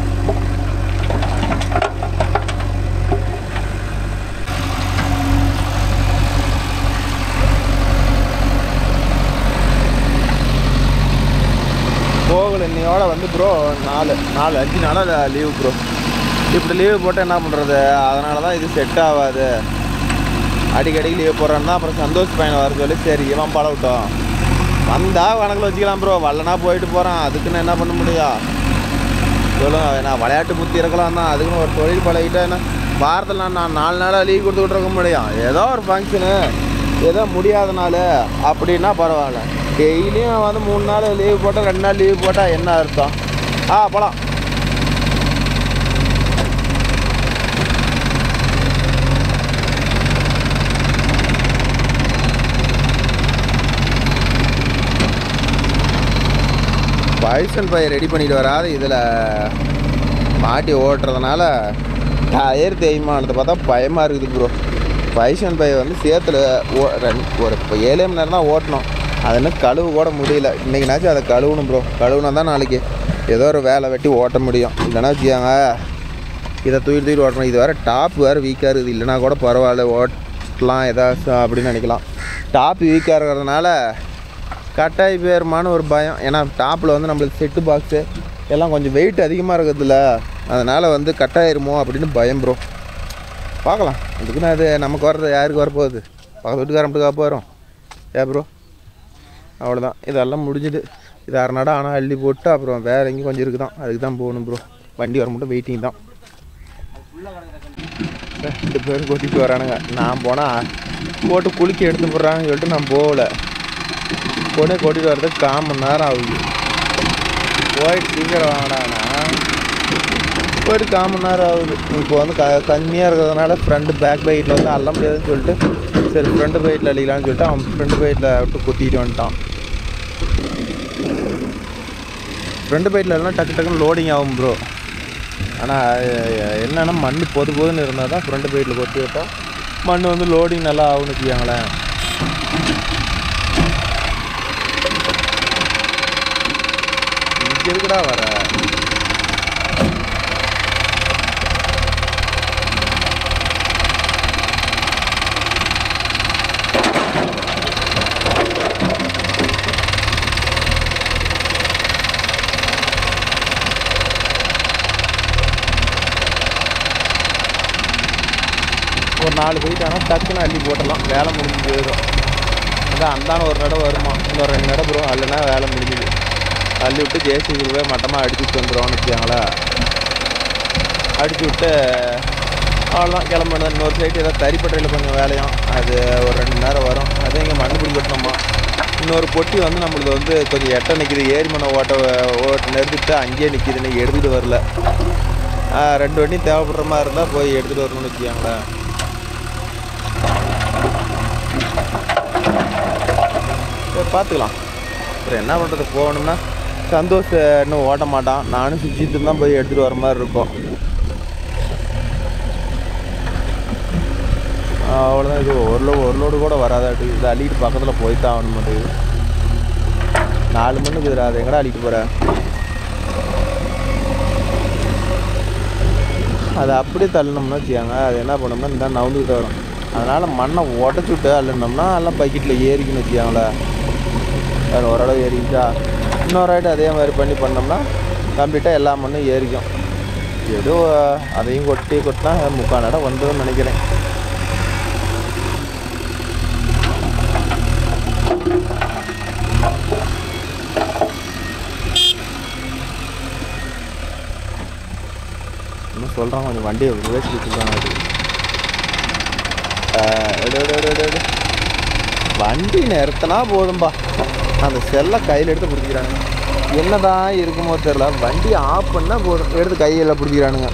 A: போகல இன்னையோட வந்து ப்ரோ நாலு நாலு அஞ்சு நாளாக லீவு ப்ரோ இப்படி லீவு போட்டால் என்ன பண்ணுறது அதனால தான் இது செட் ஆகாது அடிக்கடிக்கு லீவ் போடுறேன்னா அப்புறம் சந்தோஷ் பையனை வர சொல்லி சரி இவன் பழகட்டும் வந்தால் கணக்கில் வச்சுக்கலாம் ப்ரோ வரலனா போயிட்டு போகிறான் அதுக்குன்னு என்ன பண்ண முடியும் சொல்லுங்க நான் விளையாட்டு புத்தி இருக்கலாம் தான் அதுக்குன்னு ஒரு தொழில் பழகிட்டா என்ன வாரத்தில் நான் நான் நாலு நாளாக லீவ் கொடுத்துக்கிட்டு இருக்க முடியும் ஏதோ ஒரு ஃபங்க்ஷனு ஏதோ முடியாத நாள் அப்படின்னா பரவாயில்ல டெய்லியும் வந்து மூணு நாள் லீவ் போட்டால் ரெண்டு நாள் லீவ் போட்டால் என்ன அர்த்தம் ஆ போகலாம் பைசல் பை ரெடி பண்ணிட்டு வராது இதில் மாட்டி ஓட்டுறதுனால டயர் தேய்மானத்தை பார்த்தா பயமாக இருக்குது ப்ரோ பைசன் பை வந்து சேத்துல ஓ ரெண்டு ஒரு இப்போ ஏழே மணி நேரம் தான் ஓட்டணும் அது இன்னும் கழுவு கூட முடியல இன்றைக்கினாச்சும் அதை கழுவணும் ப்ரோ கழுவுனா தான் நாளைக்கு ஏதோ ஒரு வேலை வெட்டி ஓட்ட முடியும் இல்லைன்னா வச்சுக்கோங்க இதை தூக்கி தூக்கி ஓட்டணும் இது வேறு டாப் வேறு வீக்காக இருக்குது இல்லைனா கூட பரவாயில்ல ஓட்டலாம் ஏதாச்சும் அப்படின்னு நினைக்கலாம் டாப் வீக்காக இருக்கிறதுனால கட்டாயி போயிருமான்னு ஒரு பயம் ஏன்னா டாப்பில் வந்து நம்மளுக்கு செட்டு பாக்ஸு எல்லாம் கொஞ்சம் வெயிட் அதிகமாக இருக்குதுல்ல அதனால் வந்து கட்டாயிருமோ அப்படின்னு பயம் ப்ரோ பார்க்கலாம் அதுக்குன்னு அது நமக்கு வர்றது யாருக்கு வரப்போகுது பக்கத்து வீட்டுக்காரம்ட்டுக்காக போகிறோம் ஏ ப்ரோ அவ்வளோதான் இதெல்லாம் முடிஞ்சுது இது அரை நடம் ஆனால் அள்ளி போட்டு அப்புறம் வேறு எங்கேயும் கொஞ்சம் இருக்குதான் அதுக்கு தான் போகணும் ப்ரோ வண்டி வர மட்டும் வெயிட்டிங் தான் ரெண்டு பேரும் கொட்டிட்டு வரானுங்க நான் போனால் போட்டு குளிக்க எடுத்து போடுறாங்கன்னு சொல்லிட்டு நான் போகல பொண்ணை கூட்டிகிட்டு வரதுக்கு கால் மணி நேரம் ஆகுது போயிட்டு சீக்கிரம் வாங்கினாங்கன்னா போயிட்டு கால் மணி நேரம் ஆகுது இப்போ வந்து க தண்ணியாக இருக்கிறதுனால ஃப்ரண்ட் பேக் பைட்டில் வந்து அள்ள முடியாதுன்னு சொல்லிட்டு சரி ஃப்ரண்ட் பைட்டில் அடிக்கலாம்னு சொல்லிட்டு அவன் ஃப்ரண்ட் பைட்டில் விட்டு கொட்டிட்டு வந்துட்டான் ஃப்ரண்ட் பைட்டில் எல்லாம் டக்கு டக்குன்னு லோடிங் ஆகும் ப்ரோ ஆனால் என்னென்னா மண் பொது பொதுன்னு இருந்தால் தான் ஃப்ரண்ட் பைட்டில் கொட்டி விட்டோம் மண் வந்து லோடிங் நல்லா ஆகும்னு வச்சுக்கோங்களேன் இங்கே எதுக்குடா வர ஒரு நாலு போயிட்டானா டக்குன்னு அள்ளி போட்டலாம் வேலை முடிஞ்சு போயிடும் அதான் அந்தான ஒரு நடம் வருமா இன்னொரு ரெண்டு நடம் ப்ரோ அல்லைன்னா வேலை முடிஞ்சுது தள்ளி விட்டு ஜேசிபி போய் மட்டமாக அடிச்சுட்டு வந்துடுவோம்னு வச்சுக்கோங்களேன் அடிச்சு விட்டு அவ்வளோதான் கிளம்பினது இன்னொரு சைடு ஏதாவது தறிப்பட்டையில் கொஞ்சம் வேலையும் அது ஒரு ரெண்டு மணி நேரம் வரும் அதே இங்கே மண்ணு பிடி கொட்டணுமா இன்னொரு பொட்டி வந்து நம்மளுக்கு வந்து கொஞ்சம் எட்ட நிற்கிது ஏரி மண்ணை ஓட்ட ஓட்ட நிறுத்திட்டு அங்கேயே நிற்கிது இன்னைக்கு எடுத்துகிட்டு வரல ஆ, ரெண்டு வண்டியும் தேவைப்படுற மாதிரி இருந்தால் போய் எடுத்துகிட்டு வரணும்னு வச்சுக்கோங்களேன் சரி பார்த்துக்கலாம் அப்புறம் என்ன பண்ணுறது போகணும்னா சந்தோஷ் இன்னும் ஓட்ட மாட்டான் நானும் சுஜித்து தான் போய் எடுத்துகிட்டு வர மாதிரி இருக்கும் அவ்வளோதான் இது ஒரு லோ ஒரு லோடு கூட வராதாட்டு இது அள்ளிட்டு பக்கத்தில் போய் தான் ஆகணும் மாட்டேங்குது நாலு மணிக்கு இதுடா அதை எங்கடா அள்ளிட்டு போகிற அதை அப்படியே தள்ளினோம்னா வச்சுக்கோங்க அது என்ன பண்ணோம்னா இந்த நவுந்துக்கிட்டு வரும் அதனால் மண்ணை உடச்சி விட்டு அள்ளினோம்னா எல்லாம் பக்கெட்டில் ஏறிக்கணும் வச்சுக்கோங்களேன் வேறு ஓரளவு ஏறிக்கிச்சா இன்னொரு ஐட்டம் அதே மாதிரி பண்ணி பண்ணோம்னா கம்ப்ளீட்டாக எல்லா மண்ணும் ஏறிக்கும் ஏதோ அதையும் கொட்டி கொட்டினா முக்கால் இடம் வந்துடும் நினைக்கிறேன் இன்னும் சொல்கிறான் கொஞ்சம் வண்டியை ரிவர்ஸ் வச்சுருக்காங்க எடு எடு எடு எடு எடு வண்டி நிறுத்தினா போதும்பா அந்த செல்லை கையில் எடுத்து பிடிக்கிறானுங்க என்னதான் இருக்குமோ தெரில வண்டி ஆஃப் பண்ணால் போதும் எடுத்து கையில் பிடிக்கிறானுங்க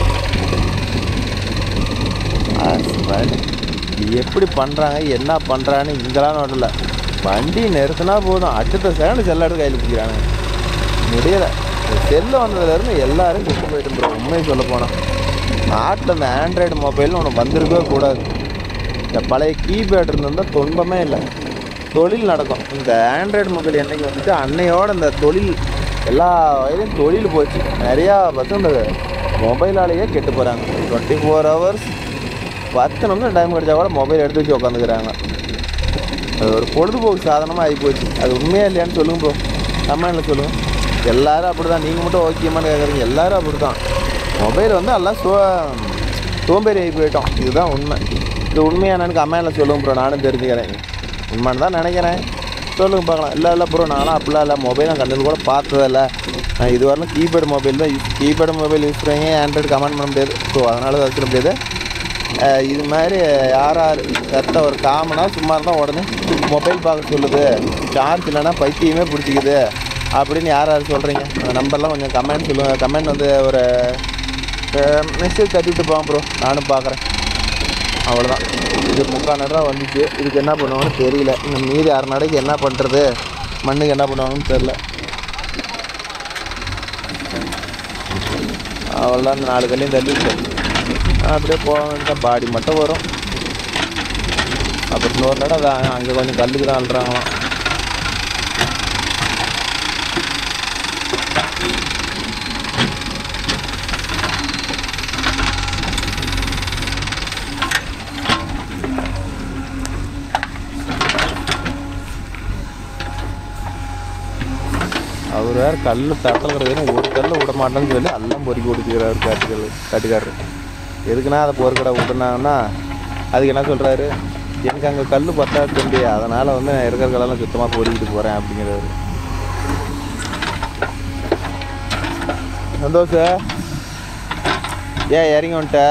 A: ஹஸ்பண்ட் எப்படி பண்ணுறாங்க என்ன பண்ணுறான்னு இங்கெல்லாம் நோட்டல வண்டி நிறுத்தினா போதும் அடுத்த செகண்ட் செல்லை எடுத்து கையில் பிடிக்கிறானுங்க முடியலை செல்லு வந்ததுலேருந்து எல்லாரும் கெட்டு போயிட்டு ப்ரோ உண்மையை சொல்ல போனால் நாட்டில் இந்த ஆண்ட்ராய்டு மொபைல்னு ஒன்று வந்திருக்கவே கூடாது இந்த பழைய கீபேட் இருந்திருந்தால் துன்பமே இல்லை தொழில் நடக்கும் இந்த ஆண்ட்ராய்டு மொபைல் என்னைக்கு வந்துட்டு அன்னையோட இந்த தொழில் எல்லா வயதையும் தொழில் போச்சு நிறையா பக்கம் இந்த மொபைலாலேயே கெட்டு போகிறாங்க டுவெண்ட்டி ஃபோர் ஹவர்ஸ் பத்து நிமிஷம் டைம் கிடைச்சா கூட மொபைல் எடுத்து வச்சு உட்காந்துக்கிறாங்க அது ஒரு பொழுதுபோக்கு சாதனமாக ஆகி போச்சு அது உண்மையா இல்லையான்னு சொல்லுங்க ப்ரோ கமெண்ட்டில் சொல்லுங்கள் எல்லாரும் அப்படி தான் நீங்கள் மட்டும் ஓகேமான்னு கேட்குறீங்க எல்லாரும் அப்படி தான் மொபைல் வந்து எல்லாம் சோ சோம்பேறி ஆகி போயிட்டோம் இதுதான் உண்மை இது உண்மையானு கமெண்ட்டில் சொல்லுங்க ப்ரோ நானும் தெரிஞ்சுக்கிறேன் உண்மைன்னு தான் நினைக்கிறேன் சொல்லுங்க பார்க்கலாம் இல்லை இல்லை ப்ரோ நானும் அப்படிலாம் இல்லை மொபைல் நான் கண்ணில் கூட பார்த்ததில்ல நான் இது வரலாம் கீபேட் மொபைல் தான் யூஸ் கீபேட் மொபைல் யூஸ் பண்ணுறீங்க ஆண்ட்ராய்டு கமெண்ட் பண்ண முடியாது ஸோ அதனால தான் வச்சிட முடியாது அஹ் இது மாதிரி யார் யார் கரெக்டாக ஒரு காமனாக சும்மா இருந்தால் உடனே மொபைல் பார்க்க சொல்லுது சார்ஜ் இல்லைன்னா பைத்தியமே பிடிச்சிக்குது அப்படின்னு யார் யார் சொல்கிறீங்க அந்த நம்பர்லாம் கொஞ்சம் கமெண்ட் சொல்லுங்கள் கமெண்ட் வந்து ஒரு மெசேஜ் தட்டிவிட்டு போங்க ப்ரோ நானும் பார்க்குறேன் அவ்வளோதான் இது முக்கால் நேரம் வந்துச்சு இதுக்கு என்ன பண்ணுவாங்கன்னு தெரியல இன்னும் மீதி அரை நடைக்கு என்ன பண்ணுறது மண்ணுக்கு என்ன பண்ணுவாங்கன்னு தெரில அவ்வளோதான் இந்த நாலு கல்லையும் தள்ளிட்டு அப்படியே போக வேண்டியதான் பாடி மட்டும் வரும் அப்புறம் இன்னொரு நடம் அதான் அங்கே கொஞ்சம் கல்லுக்கு தான் அழுறாங்களாம் அவர் வேறு கல் தட்டல் கிடக்குதுன்னு ஒரு கல்ல விட மாட்டேன்னு சொல்லி எல்லாம் பொறுக்கி கொடுத்துக்கிறாரு காட்டுக்கல் காட்டுக்காரரு எதுக்குன்னா அதை பொறுக்கடை விட்டுனாங்கன்னா அதுக்கு என்ன சொல்கிறாரு எனக்கு அங்கே கல் பத்தாது தம்பி அதனால் வந்து நான் இருக்கிற கல்லெல்லாம் சுத்தமாக பொறுக்கிட்டு போகிறேன் அப்படிங்கிறாரு சந்தோஷ ஏன் இறங்கி வந்துட்ட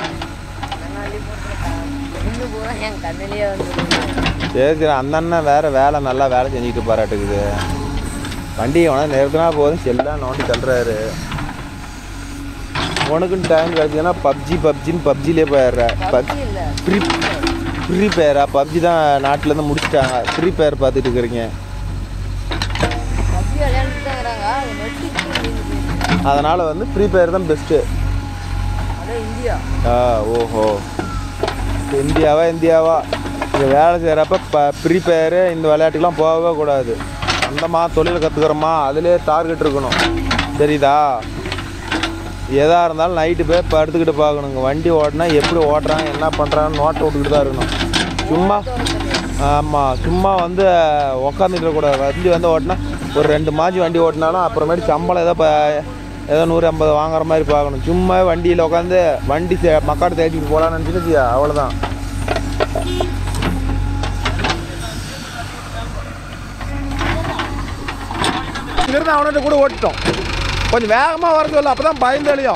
C: இருந்து பூரா என் கண்ணிலேயே வந்து
A: சரி சரி அந்த அண்ணன் வேறு வேலை நல்லா வேலை செஞ்சுக்கிட்டு பாராட்டுக்குது வண்டியை உனக்கு நிறுத்தினா போதும் செல்லாம் நோண்டி தள்ளுறாரு உனக்குன்னு டைம் கிடச்சிதுன்னா பப்ஜி பப்ஜின்னு பப்ஜிலே போயிடுற பப்
C: இல்ல
A: ஃப்ரீ ஃப்ரீ ஃபயரா பப்ஜி தான் நாட்டிலேருந்து முடிச்சிட்டாங்க ஃப்ரீ ஃபயர் பார்த்துட்டு இருக்கிறீங்க
C: பப்ஜி விளையாண்டுட்டாங்கிறாங்க அது நெட்டு
A: அதனால் வந்து ஃப்ரீ ஃபயர் தான் பெஸ்ட்டு
C: அதான் இந்தியா
A: ஆ ஓஹோ இந்தியாவா இந்தியாவா இங்கே வேலை செய்கிறப்ப ப ஃப்ரீ ஃபயரு இந்த விளையாட்டுக்கெலாம் போகவே கூடாது அந்தமா தொழில் கற்றுக்குறோமா அதிலே டார்கெட் இருக்கணும் தெரியுதா எதாக இருந்தாலும் நைட்டு போய் படுத்துக்கிட்டு பார்க்கணுங்க வண்டி ஓட்டினா எப்படி ஓட்டுறாங்க என்ன பண்ணுறாங்கன்னு நோட்டை விட்டுக்கிட்டு தான் இருக்கணும் சும்மா ஆமாம் சும்மா வந்து உக்காந்துட்டு இருக்கக்கூடாது வண்டி வந்து ஓட்டினா ஒரு ரெண்டு மாஜி வண்டி ஓட்டினாலும் அப்புறமேட்டு சம்பளம் ஏதோ இப்போ ஏதோ நூறு ஐம்பது வாங்குற மாதிரி பார்க்கணும் சும்மா வண்டியில் உட்காந்து வண்டி தே மக்காடு தேய்ச்சிட்டு போகலான்னு நினச்சிட்டு அவ்வளோதான் இங்கிருந்து அவன்கிட்ட கூட ஓட்டிட்டோம் கொஞ்சம் வேகமாக வர சொல்ல அப்போ தான் பயந்தளியும்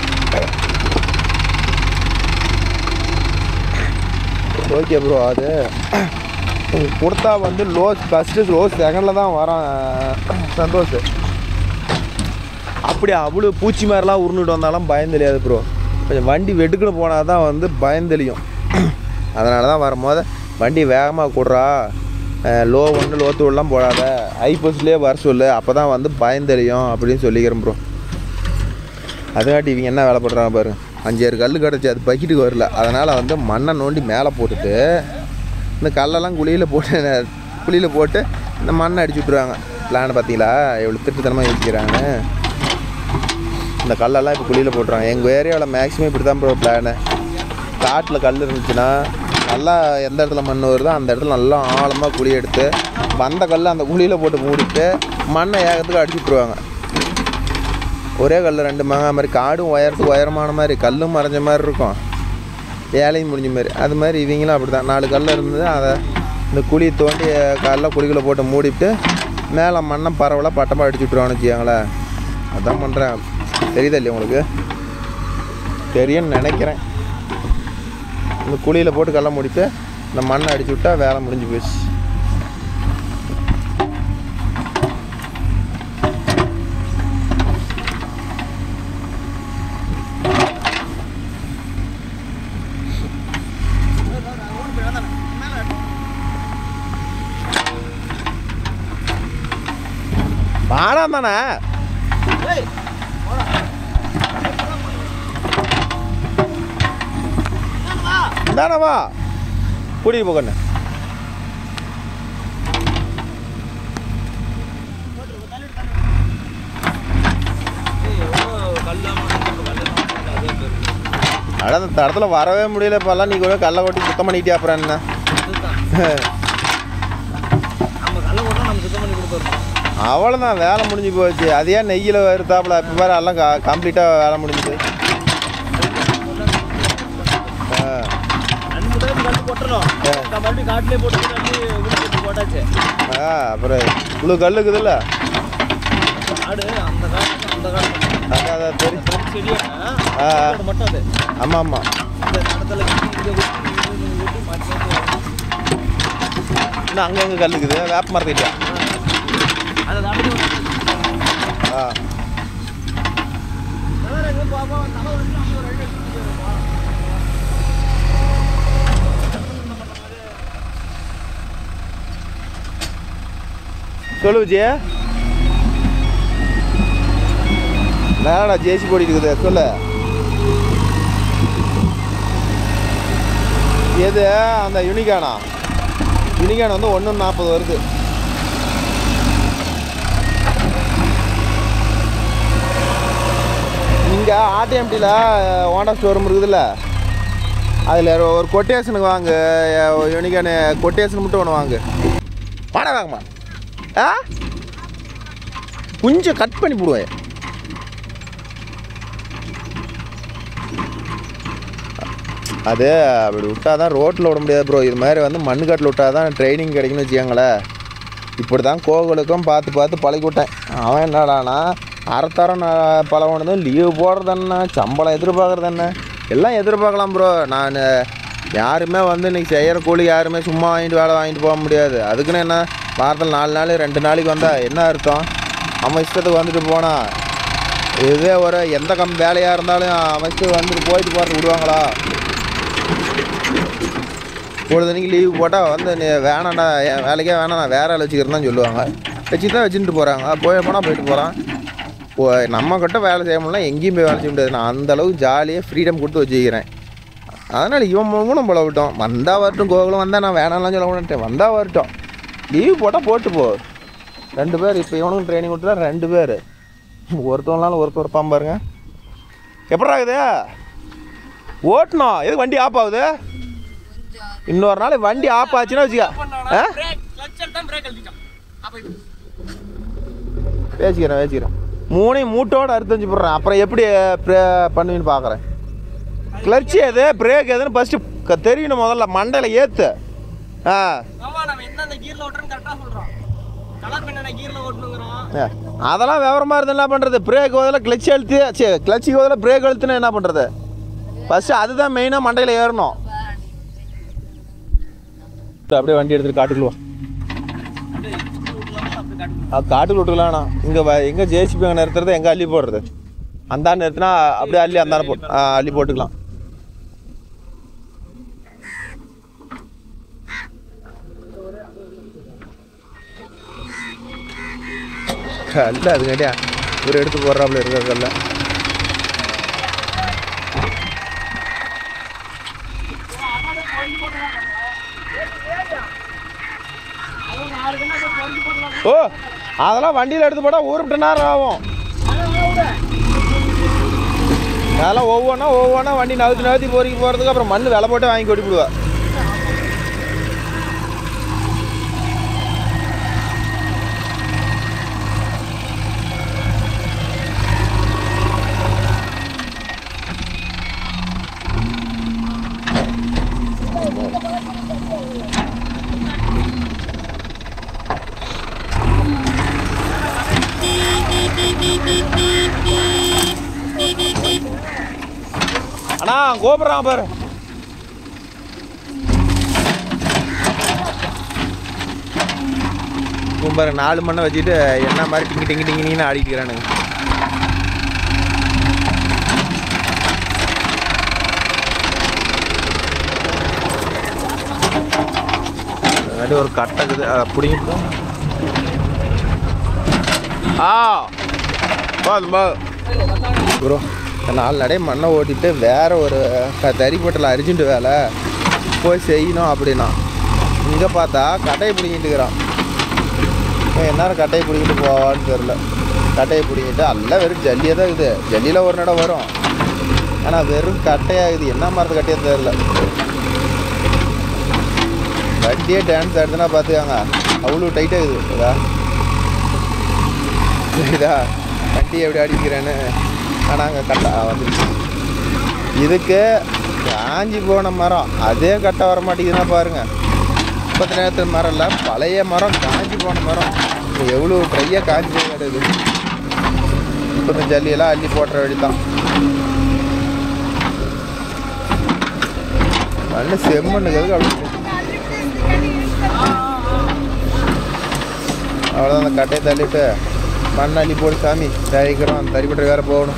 A: ஓகே ப்ரோ அது உங்களுக்கு கொடுத்தா வந்து லோ ஃபஸ்ட்டு லோ செகண்டில் தான் வரான் சந்தோஷ் அப்படி அவ்வளோ பூச்சி மாதிரிலாம் உருண்டுட்டு வந்தாலும் பயந்தெளியாது ப்ரோ கொஞ்சம் வண்டி வெட்டுக்குன்னு போனால் தான் வந்து பயந்தெளியும் அதனால தான் வரும்போது வண்டி வேகமாக கூடுறா லோ ஒன்று லோ டூலாம் போடாத ஹை பஸ்லேயே வர சொல்லு அப்போ தான் வந்து பயந்தெளியும் அப்படின்னு சொல்லிக்கிறேன் ப்ரோ அதுக்காட்டி இவங்க என்ன வேலை பண்ணுறாங்க பாருங்க அஞ்சாறு கல் கிடச்சி அது பக்கெட்டுக்கு வரல அதனால் வந்து மண்ணை நோண்டி மேலே போட்டுட்டு இந்த கல்லெல்லாம் குழியில் போட்டு குழியில் போட்டு இந்த மண்ணை அடிச்சு விட்ருவாங்க பிளான் பார்த்தீங்களா எவ்வளோ திட்டுத்தனமாக யோசிக்கிறாங்க இந்த கல்லெல்லாம் இப்போ குழியில் போட்டுருவாங்க எங்கள் ஏரியாவில் மேக்ஸிமம் இப்படி தான் ப்ரோ பிளானு காட்டில் கல் இருந்துச்சுன்னா நல்லா எந்த இடத்துல மண் வருதோ அந்த இடத்துல நல்லா ஆழமாக குழி எடுத்து வந்த கல்லை அந்த குழியில் போட்டு மூடிட்டு மண்ணை ஏகத்துக்கு அடிச்சு விட்ருவாங்க ஒரே கல் ரெண்டு மகா மாதிரி காடும் உயரத்துக்கு உயரமான மாதிரி கல்லும் மறைஞ்ச மாதிரி இருக்கும் வேலையும் முடிஞ்ச மாதிரி அது மாதிரி இவங்களும் அப்படி தான் நாலு கல் இருந்தது அதை இந்த குழி தோண்டி காலைல குழிக்குள்ளே போட்டு மூடிட்டு மேலே மண்ணை பரவலாக பட்டமாக அடிச்சு விட்ருவான்னு வச்சுக்கோங்களேன் அதான் பண்ணுறேன் தெரியுதா இல்லையா உங்களுக்கு தெரியும்னு நினைக்கிறேன் இந்த குழியில் போட்டு கல்ல முடித்து இந்த மண்ணை அடிச்சு விட்டா வேலை முடிஞ்சு போச்சு பாடம் தானே
B: ஏய்
A: தானவா கூட்டிகிட்டு போகண்ணே
B: ஏய் எவ்வளோ கல்லாம கல்லாம அதே பேர்
A: அட அந்த தடத்துல வரவே முடியல இப்போல்லாம் நீ கூட கல்லை கொட்டி சுத்தம் பண்ணிக்கிட்டே அப்புறம் என்ன
B: அதுதான் நம்ம கல்ல போட்டால் நம்ம சுத்தம் பண்ணி கொடுத்துருவோம்
A: அவ்வளோதான் வேலை முடிஞ்சு போச்சு அதே நெய்யில் வருத்தாப்புல இப்போ வேறு எல்லாம் கம்ப்ளீட்டாக வேலை முடிஞ்சுது ஆ
B: ரெண்டு டைம் கண்டு போட்டுறோம் நான் மறுபடியும் காட்டிலே போட்டு தண்ணி உள்ள போட்டு போட்டாச்சு
A: ஆ அப்புறம் இவ்வளோ கல் இருக்குதுல்ல
B: காடு அந்த காடு அந்த காடு
A: அதான் அதான் தெரியும்
B: செடியா
A: ஆ.
B: மட்டும் அது
A: ஆமாம் ஆமாம்
B: இந்த இடத்துல இங்கே ஊட்டி மாற்றி மாற்றி
A: இன்னும் அங்கங்கே கல் இருக்குது வேப்ப மரத்திட்டா
B: அதை தாண்டி
A: ஆ
B: வேற எங்கே பார்ப்போம் தலை வந்து அங்கே ஒரு அடி அடிச்சுட்டு போயிருப்போம்.
A: சொல்லு விஜய என்னடா ஜேசி போட்டிட்டு இருக்குது சொல்லு எது அந்த யூனிகானா யூனிகான் வந்து ஒன்று நாற்பது வருது இங்கே ஆர்டிஎம்டியில் ஹோண்டா ஷோரூம் இருக்குதுல்ல அதில் ஒரு கொட்டேஷனுக்கு வாங்கு யூனிகானு கொட்டேஷன் மட்டும் ஒன்று வாங்கு வாடா வாங்கம்மா ஆ கொஞ்சம் கட் பண்ணி போடுவேன் அது அப்படி விட்டா தான் ரோட்டில் விட முடியாது ப்ரோ இது மாதிரி வந்து மண்ணுக்காட்டில் விட்டா தான் ட்ரைனிங் கிடைக்குன்னு வச்சுக்கோங்களேன் இப்படி தான் கோகுலுக்கும் பார்த்து பார்த்து பழகி விட்டேன் அவன் என்னடானா அறத்தரம் நான் பழகினதும் லீவு போடுறது என்ன சம்பளம் எதிர்பார்க்குறது என்ன எல்லாம் எதிர்பார்க்கலாம் ப்ரோ நான் யாருமே வந்து இன்றைக்கி செய்கிற கூலி யாருமே சும்மா வாங்கிட்டு வேலை வாங்கிட்டு போக முடியாது அதுக்குன்னு என்ன வாரத்தில் நாலு நாள் ரெண்டு நாளைக்கு வந்தால் என்ன அர்த்தம் நம்ம இஷ்டத்துக்கு வந்துட்டு போனால் இதுவே ஒரு எந்த கம் வேலையாக இருந்தாலும் அமைச்சு வந்துட்டு போயிட்டு போகிறது விடுவாங்களா பொழுதுனைக்கு லீவு போட்டால் வந்து நீ வேணாண்டா என் வேலைக்கே வேணாம் நான் வேற ஆள் வச்சுக்கிறேன்னு தான் சொல்லுவாங்க வச்சு தான் வச்சுட்டு போகிறாங்க போய் போனால் போயிட்டு போகிறான் இப்போ நம்ம கிட்ட வேலை செய்ய முடியல எங்கேயும் போய் வேலை செய்ய முடியாது நான் அந்த அளவுக்கு ஜாலியாக ஃப்ரீடம் கொடுத்து வச்சுக்கிறேன் அதனால் இவன் மூணும் போல விட்டோம் வந்தால் வரட்டும் கோகுலம் வந்தால் நான் வேணாம்லாம் சொல்ல மாட்டேன் வந்தால் வரட்டும் லீவ் போட்டால் போட்டு போ ரெண்டு பேர் இப்போ இவனுக்கும் ட்ரைனிங் கொடுத்தா ரெண்டு பேர் ஒருத்தவங்களாலும் ஒருத்தர் இருப்பான் பாருங்க எப்படா இது ஓட்டணும் எது வண்டி ஆஃப் ஆகுது இன்னொரு நாள் வண்டி ஆஃப் ஆச்சுன்னா வச்சுக்க ஆ பேசிக்கிறேன் பேசிக்கிறேன் மூணையும் மூட்டோட அறுத்தஞ்சு போடுறேன் அப்புறம் எப்படி ப்ரே பண்ணுவீன்னு பார்க்குறேன் கிளர்ச்சி எது பிரேக் எதுன்னு ஃபஸ்ட்டு தெரியணும் முதல்ல மண்டையில் ஏற்று ஆ
B: ஆமா நம்ம எந்தெந்த கீர்ல ஓட்டுறோம் கரெக்டா சொல்றோம் கலர் பண்ண கீர்ல ஓட்டணுங்கிறோம்
A: ஏ, அதெல்லாம் விவரமாக இருந்து என்ன பண்ணுறது பிரேக் முதல்ல கிளச் அழுத்து சரி கிளச்சுக்கு முதல்ல பிரேக் அழுத்துனா என்ன பண்ணுறது ஃபஸ்ட்டு அதுதான் மெயினாக மண்டையில் ஏறணும் அப்படியே வண்டி எடுத்துட்டு காட்டுக்குள்ள வா ஆ, காட்டுக்குள்ள விட்டுக்கலாம்ண்ணா இங்கே எங்கே ஜேசிபி அங்கே நிறுத்துறது எங்கே அள்ளி போடுறது அந்த நிறுத்தினா அப்படியே அள்ளி அந்த போ ஆ, அள்ளி போட்டுக்கலாம் கல்ல அதுங்காட்டியா ஒரு எடுத்து போடுறாப்புல இருக்கிற கல்ல ஓ அதெல்லாம் வண்டியில் எடுத்து போட்டால் ஒரு மணி நேரம் ஆகும் அதெல்லாம் ஒவ்வொன்றா ஒவ்வொன்றா வண்டி நகர்த்தி நகர்த்தி போறீங்க போகிறதுக்கு அப்புறம் மண் விலை போட்டு வாங்கி கொட்டி விடுவா அண்ணா கோபுரம் பாரு கும்பர் நாலு மண்ணை வச்சுட்டு என்ன மாதிரி டிங்கி டிங்கி டிங்கின்னு ஆடிக்கிறானுங்க முன்னாடி ஒரு கட்டை இருக்குது அதை பிடிங்கிட்டு ஆ போதும் ப்ரோ நாலு நடை மண்ணை ஓட்டிட்டு வேற ஒரு க- தறிப்பட்டில் அரிஜென்ட் வேலை போய் செய்யணும் அப்படின்னா இங்கே பார்த்தா கட்டையை பிடிங்கிட்டு இருக்கிறான் இவன் என்ன கட்டையை பிடிங்கிட்டு போவான்னு தெரில கட்டையை பிடிங்கிட்டு எல்லாம் வெறும் ஜல்லியாக தான் இருக்குது ஜல்லியில் ஒரு நடம் வரும் ஆனால் வெறும் கட்டையாகுது என்ன மரத்து கட்டையாக தெரில வண்டியே டான்ஸ் ஆடுதுன்னா பார்த்துக்காங்க அவ்வளோ டைட்டாக இருக்குது இதா இதா வண்டி எப்படி அடிக்கிறேன்னு ஆனால் அங்கே கட்டை வந்துருச்சு இதுக்கு காஞ்சி போன மரம் அதே கட்டை வர மாட்டேங்குதுன்னா பாருங்க முப்பத்தி நேரத்து மரம் இல்லை பழைய மரம் காஞ்சி போன மரம் எவ்வளோ ட்ரையாக காஞ்சி போய் கிடக்குது இப்போ இந்த ஜல்லியெல்லாம் அள்ளி போட்டுற வழி தான் மண்ணு செம்மண்ணுக்கு அப்படி அவ்வளோதான் அந்த கட்டையை தள்ளிட்டு மண் அள்ளி போடு சாமி தயாரிக்கிறோம் அந்த தறிப்பட்டு வேற போகணும்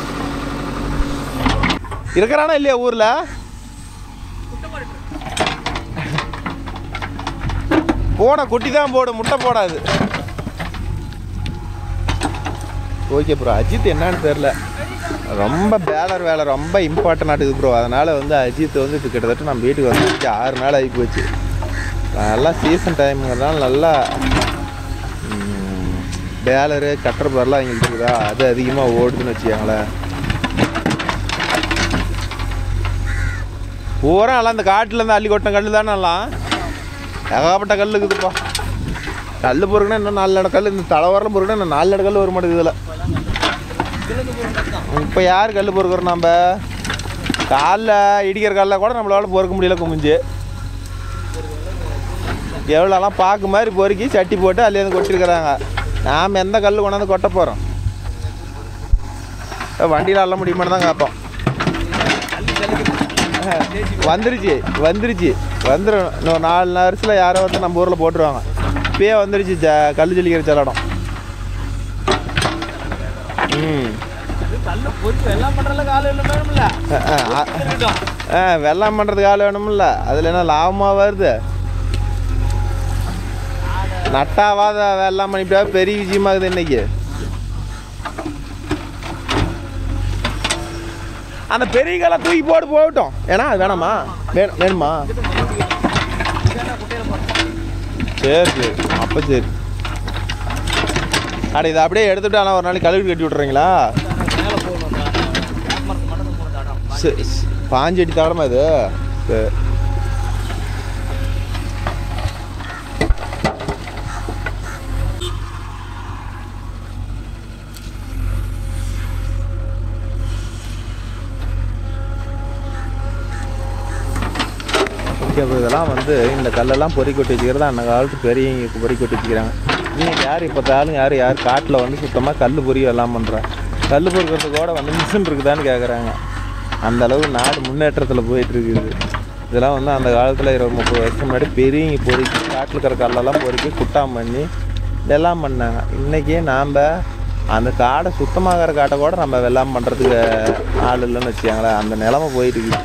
A: இருக்கிறானா இல்லையா ஊரில் போன குட்டி தான் போடும் முட்டை போடாது ஓகே ப்ரோ அஜித் என்னன்னு தெரில ரொம்ப பேலர் வேலை ரொம்ப இம்பார்ட்டன்ட் ஆட்டுது ப்ரோ அதனால் வந்து அஜித் வந்து இப்போ கிட்டத்தட்ட நம்ம வீட்டுக்கு வந்து ஆறு நாள் ஆகி போச்சு நல்லா சீசன் டைம்ங்கிறதுனால நல்லா பேலரு கட்டர் பர்லாம் எங்களுக்கு இருக்குதா அது அதிகமாக ஓடுதுன்னு வச்சுக்கோங்களேன் பூரா எல்லாம் இந்த காட்டிலேருந்து அள்ளி கொட்டின கல் தானே எல்லாம் ஏகப்பட்ட கல் இருக்குதுப்பா கல் பொறுக்குன்னா இன்னும் நாலு இடம் கல் இந்த தலைவரில் பொறுக்குன்னா இன்னும் நாலு இடம் கல் வர மாட்டேங்குது இதில் இப்போ யார் கல் பொறுக்கிறோம் நம்ம காலில் இடிக்கிற கல்லில் கூட நம்மளால பொறுக்க முடியல குமிஞ்சு எவ்வளோலாம் பாக்கு மாதிரி பொறுக்கி சட்டி போட்டு அதுலேருந்து கொட்டிருக்கிறாங்க நாம் எந்த கல் கொண்டாந்து கொட்ட போகிறோம் வண்டியில் அள்ள முடியுமான்னு தான் கேட்போம் வந்துருச்சு வந்துருச்சு வந்துடும் இன்னும் நாலு வருஷத்தில் யாரோ வந்து நம்ம ஊரில் போட்டுருவாங்க இப்பயே வந்துருச்சு ஜ கல் ஜல்லிக்கிற செல்லடம் ம்
B: கல்லு பொறுப்பு எல்லாம் பண்றதுல காலம் இல்லை வேணும்ல
A: ஆ, ஆ,
B: இருக்கட்டும்
A: ஆ வெள்ளாம் பண்ணுறதுக்கு ஆள் வேணும்ல அதில் என்ன லாபமாக வருது நட்டாவாத வெள்ளாம் பண்ணிவிட்டா பெரிய விஷயமாகுது இன்னைக்கு அந்த பெரிய கலை தூக்கி போட்டு போகட்டும் ஏன்னா அது வேணாமா வேணும் வேணுமா சரி சரி அப்போ சரி அட இதை அப்படியே எடுத்துட்டு ஆனால் ஒரு நாளைக்கு கழுவி கட்டி விட்றீங்களா
B: மேலே போகணும் மரத்து மண்டத்தை போன தடம்
A: சரி பாஞ்சு அடி தகரமா இது சரி ஓகே அப்போ இதெல்லாம் வந்து இந்த கல்லெல்லாம் பொறி கொட்டி வச்சுக்கிறது அந்த காலத்து பெரியவங்க பொறி கொட்டி வச்சுக்கிறாங்க இன்னைக்கு யார் இப்போ தாலும் யார் யார் காட்டில் வந்து சுத்தமாக கல் பொறி எல்லாம் பண்ணுறா கல் பொறுக்கிறதுக்கு கூட வந்து மிஷின் இருக்குதான்னு கேட்குறாங்க அந்த அளவு நாடு முன்னேற்றத்தில் போயிட்டு இருக்குது இதெல்லாம் வந்து அந்த காலத்தில் இருபது முப்பது வருஷம் முன்னாடி பெரியவங்க பொறுக்கி காட்டில் இருக்கிற கல்லெல்லாம் பொறுக்கி குட்டாம் பண்ணி இதெல்லாம் பண்ணாங்க இன்றைக்கி நாம் அந்த காடை சுத்தமாகிற காட்டை கூட நம்ம வெள்ளாம் பண்ணுறதுக்கு ஆள் இல்லைன்னு வச்சுக்கோங்களேன் அந்த நிலமை போயிட்டு இருக்குது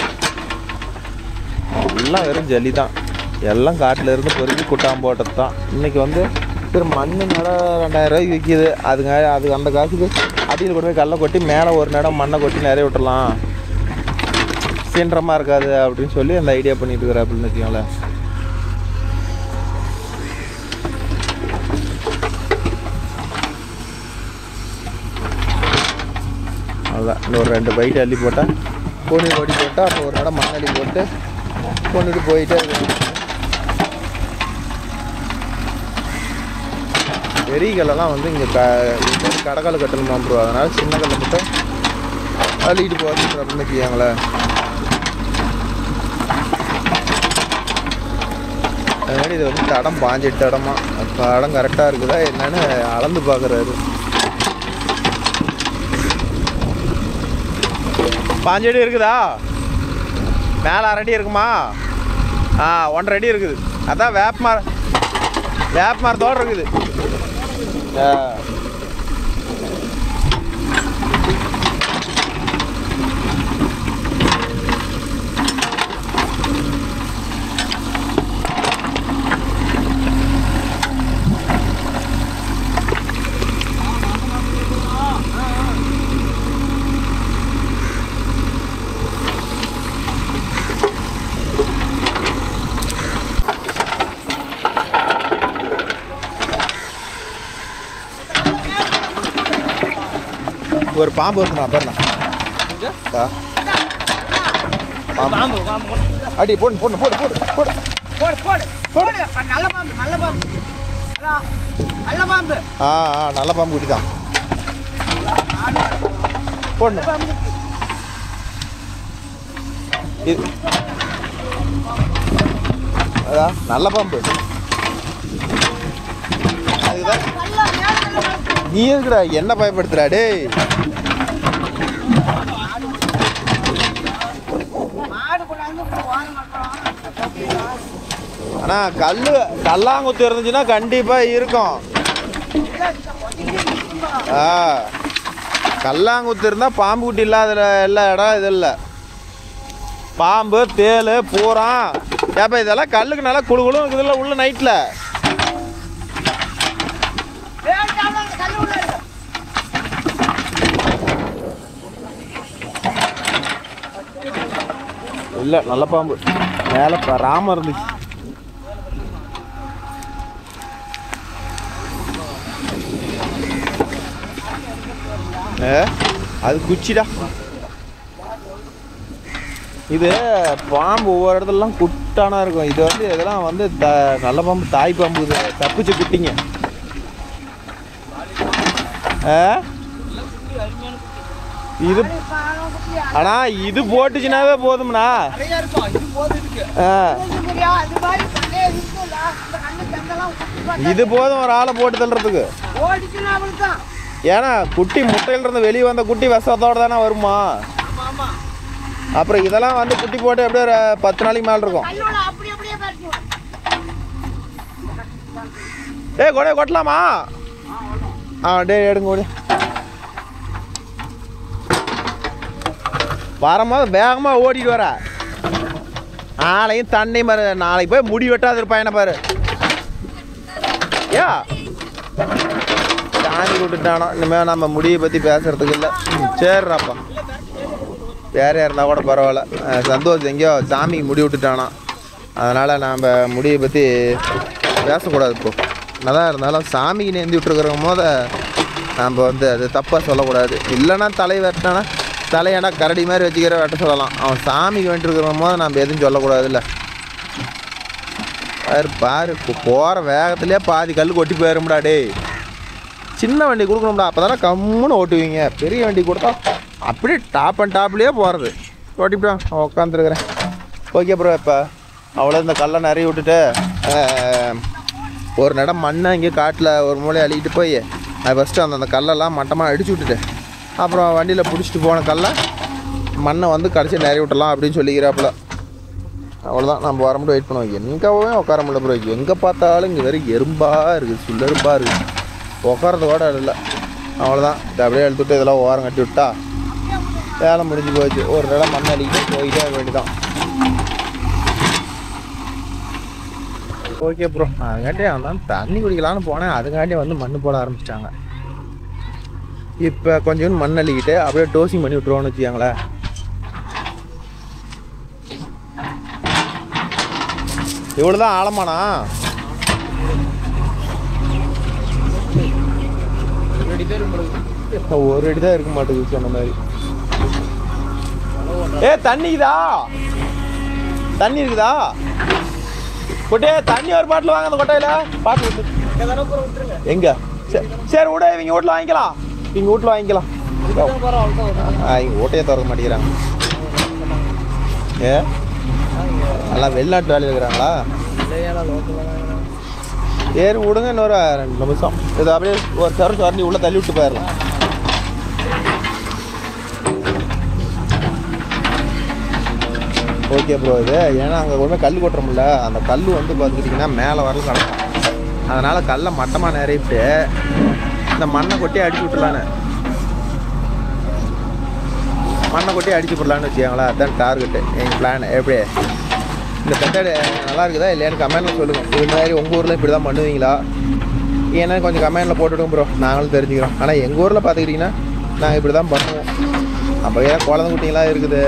A: எல்லாம் வெறும் ஜல்லி தான் எல்லாம் காட்டில் இருந்து பொறுக்கி குட்டாம் போட்டது தான் இன்றைக்கி வந்து திரு மண் நட ரெண்டாயிரம் ரூபாய்க்கு விற்கிது அதுங்க அது அந்த காசுக்கு அடியில் கொண்டு போய் கல்லை கொட்டி மேலே ஒரு நேரம் மண்ணை கொட்டி நிறைய விட்டுறலாம் சீன்றமாக இருக்காது அப்படின்னு சொல்லி அந்த ஐடியா பண்ணிட்டு இருக்கிற அப்படின்னு வச்சுக்கோங்களேன் அவ்வளோதான் இந்த ஒரு ரெண்டு பைட் அள்ளி போட்டால் கோணி கொடி போட்டால் அப்புறம் ஒரு நடம் மண் அள்ளி போட்டு கொண்டுட்டு போயிட்டே இருக்கணும் பெரிய கல்லெல்லாம் வந்து இங்கே க இங்க வந்து கடற்கல் கட்டணுமா ப்ரோ அதனால் சின்ன கல்லை மட்டும் அள்ளிட்டு போகிறது அப்படின்னு வச்சுக்கோங்களேன் அதனால இது வந்து தடம் பாஞ்செட்டு தடமா தடம் கரெக்டாக இருக்குதா என்னன்னு அளந்து பார்க்குறாரு பாஞ்சு அடி இருக்குதா மேலே அரை அடி இருக்குமா ஆ ஒன்றரை அடி இருக்குது அதான் வேப்ப மரம் வேப்ப மரத்தோடு இருக்குது ஆ ஒரு பாம்பு இருக்குமா பாருண்ணா ஆ. பாம்பு
B: பாம்பு பாம்பு
A: அடி போடு போடு போடு போடு போடு
B: போடு போடு போடு நல்ல பாம்பு நல்ல பாம்பு அதான், நல்ல பாம்பு
A: ஆ ஆ நல்ல பாம்பு குட்டி தான் போடணும்
B: பாம்பு
A: இது அதான் நல்ல பாம்பு அதுதான் நீ எதுக்குடா என்ன பயப்படுத்துறா டேய்
B: மாடு கொண்டாந்து ஓரம் மாட்டோம்
A: ஆனா கல்லு கல்லாங்குத்து இருந்துச்சுன்னா கண்டிப்பா இருக்கும் ஆ கல்லாங்குத்து இருந்தா பாம்பு குட்டி இல்லாத எல்லா இடம் இது இல்லை பாம்பு தேள் பூரம் ஏப்பா இதெல்லாம் கல்லுக்கு நல்லா குழு குழு இருக்குதுல்ல உள்ள நைட்டில் இல்லை நல்ல பாம்பு மேலே ப- ராமம் இருந்துச்சு ஏ அது குச்சிடா இது பாம்பு ஒவ்வொரு இடத்துலலாம் குட்டானா இருக்கும் இது வந்து இதெல்லாம் வந்து த நல்ல பாம்பு தாய் பாம்பு இது தப்பிச்சு குட்டிங்க ஆ இது ஆனா இது போட்டுச்சுனாவே போதும்ண்ணா
B: நிறைய இருக்கும் இது போதும் இருக்கு
A: ஆ
B: அது மாதிரி கண்ணே இருக்குல்ல இந்த கண்ணு தந்தெல்லாம் குட்டி பார்த்தா
A: இது போதும் ஒரு ஆளை போட்டு தள்ளுறதுக்கு
B: ஓடிச்சுன்னா அவளுக்கு தான்
A: ஏன்னா குட்டி முட்டையில இருந்து வெளியே வந்த குட்டி விஷத்தோட தானே வருமா
B: ஆமா ஆமா
A: அப்புறம் இதெல்லாம் வந்து குட்டி போட்டு எப்படியும் ஒரு பத்து நாளைக்கு மேலே இருக்கும்
B: கல்லோட அப்படி அப்படியே பறிச்சு
A: ஏய் கொடை கொட்டலாமா ஆ டே எடுங்க ஓடி வரும்போது வேகமாக ஓடிட்டு வர நாளையும் தண்ணி பாரு நாளைக்கு போய் முடி வெட்டாது பையனை பாரு ஏ சாமி விட்டுட்டானோ இனிமேல் நம்ம முடியை பற்றி பேசுறதுக்கு இல்லை ம், சரிடாப்பா வேற யாருந்தா கூட பரவாயில்ல அஹ் சந்தோஷ் எங்கேயோ சாமிக்கு முடி விட்டுட்டானா அதனால் நாம் முடியை பற்றி பேசக்கூடாது இப்போ என்னதான் இருந்தாலும் சாமிக்கு நேர்ந்து விட்டுருக்குற போத நாம் வந்து அது தப்பாக சொல்லக்கூடாது இல்லைன்னா தலை வெட்டினானா தலையடா கரடி மாதிரி வச்சுக்கிற வெட்ட சொல்லலாம் அவன் சாமிக்கு வேண்டியிருக்கிற போது நம்ம எதுவும் சொல்லக்கூடாதுல்ல பாரு பாரு இப்போ போகிற வேகத்துலேயே பாதி கல் கொட்டி போயிரும்டா டேய் சின்ன வண்டி கொடுக்கணும்டா அப்போ தானே கம்முன்னு ஓட்டுவீங்க பெரிய வண்டி கொடுத்தா அப்படியே டாப் அண்ட் டாப்லேயே போகிறது ஓட்டிவிட்டான் உட்காந்துருக்குறேன் ஓகே ப்ரோ இப்போ அவ்வளோ இந்த கல்லை நிறைய விட்டுட்டு ஆஹ், ஒரு நடம் மண்ணை இங்கே காட்டில் ஒரு மூலையை அள்ளிக்கிட்டு போய் அது ஃபஸ்ட்டு அந்த அந்த கல்லெல்லாம் மட்டமாக அடிச்சு விட்டுட்டு அப்புறம் வண்டியில் பிடிச்சிட்டு போன கல்லை மண்ணை வந்து கடைசி நிறைய விட்டலாம் அப்படின்னு சொல்லிக்கிறாப்புல அவ்வளோதான் நம்ம வர மட்டும் வெயிட் பண்ணுவோம் எங்கேவே உட்கார முடியல ப்ரோ எங்கே பார்த்தாலும் இங்கே வெறும் எறும்பாக இருக்குது சுள்ளெரும்பாக இருக்குது உட்காரது கூட இல்லை அவ்வளோதான் இதை அப்படியே எடுத்துட்டு இதெல்லாம் ஓரம் கட்டி விட்டா வேலை முடிஞ்சு போச்சு ஒரு இடம் மண் அடிக்கிட்டு போயிட்டே இருக்க வேண்டியதான் ஓகே ப்ரோ அதுக்காண்டி அவன் தண்ணி குடிக்கலான்னு போனேன் அதுக்காண்டி வந்து மண் போட ஆரம்பிச்சிட்டாங்க இப்போ கொஞ்சம் மண் அள்ளிக்கிட்டு அப்படியே டோசிங் பண்ணி விட்ருவோன்னு வச்சுக்கோங்களேன் இவ்வளோ தான் ஆழமானா ஒரு அடி தான் இருக்க மாட்டேங்குது சொன்ன மாதிரி ஏ தண்ணிக்குதா தண்ணி இருக்குதா கொட்டே தண்ணி ஒரு பாட்டில் வாங்க அந்த கொட்டையில பாட்டில் விட்டு எங்க சரி சரி விட இவங்க வீட்டில் வாங்கிக்கலாம் இவங்க வீட்டில் வாங்கிக்கலாம் ஆ இவங்க வீட்டையே திறக்க மாட்டேங்கிறாங்க ஏ நல்லா வெளிநாட்டு வேலையில் இருக்கிறாங்களா ஏறி விடுங்க இன்னொரு ரெண்டு நிமிஷம் இது அப்படியே ஒரு சரசு வரண்டி உள்ளே தள்ளி விட்டு போயிடலாம் ஓகே ப்ரோ இது ஏன்னா அங்கே ஒன்றுமே கல் கொட்டுறோம்ல அந்த கல் வந்து பார்த்துக்கிட்டிங்கன்னா மேலே வரல கிடக்கும் அதனால் கல்லை மட்டமாக நிறையிட்டு இந்த மண்ணை கொட்டி அடிச்சு விட்டுலான்னு மண்ணை கொட்டி அடிச்சு விடலான்னு வச்சுக்கோங்களேன் அதான் டார்கெட்டு எங்கள் பிளான் எப்படி இந்த மெத்தடு நல்லா இருக்குதா இல்லையான்னு கமெண்ட்டில் சொல்லுங்கள் இது மாதிரி உங்கள் ஊரில் இப்படி தான் பண்ணுவீங்களா ஏன்னா கொஞ்சம் கமெண்டில் போட்டுவிடுங்க ப்ரோ நாங்களும் தெரிஞ்சுக்கிறோம் ஆனால் எங்கள் ஊரில் பார்த்துக்கிட்டிங்கன்னா நாங்கள் இப்படி தான் பண்ணுவோம் அப்போ ஏன் குழந்தை குட்டிங்களாம் இருக்குது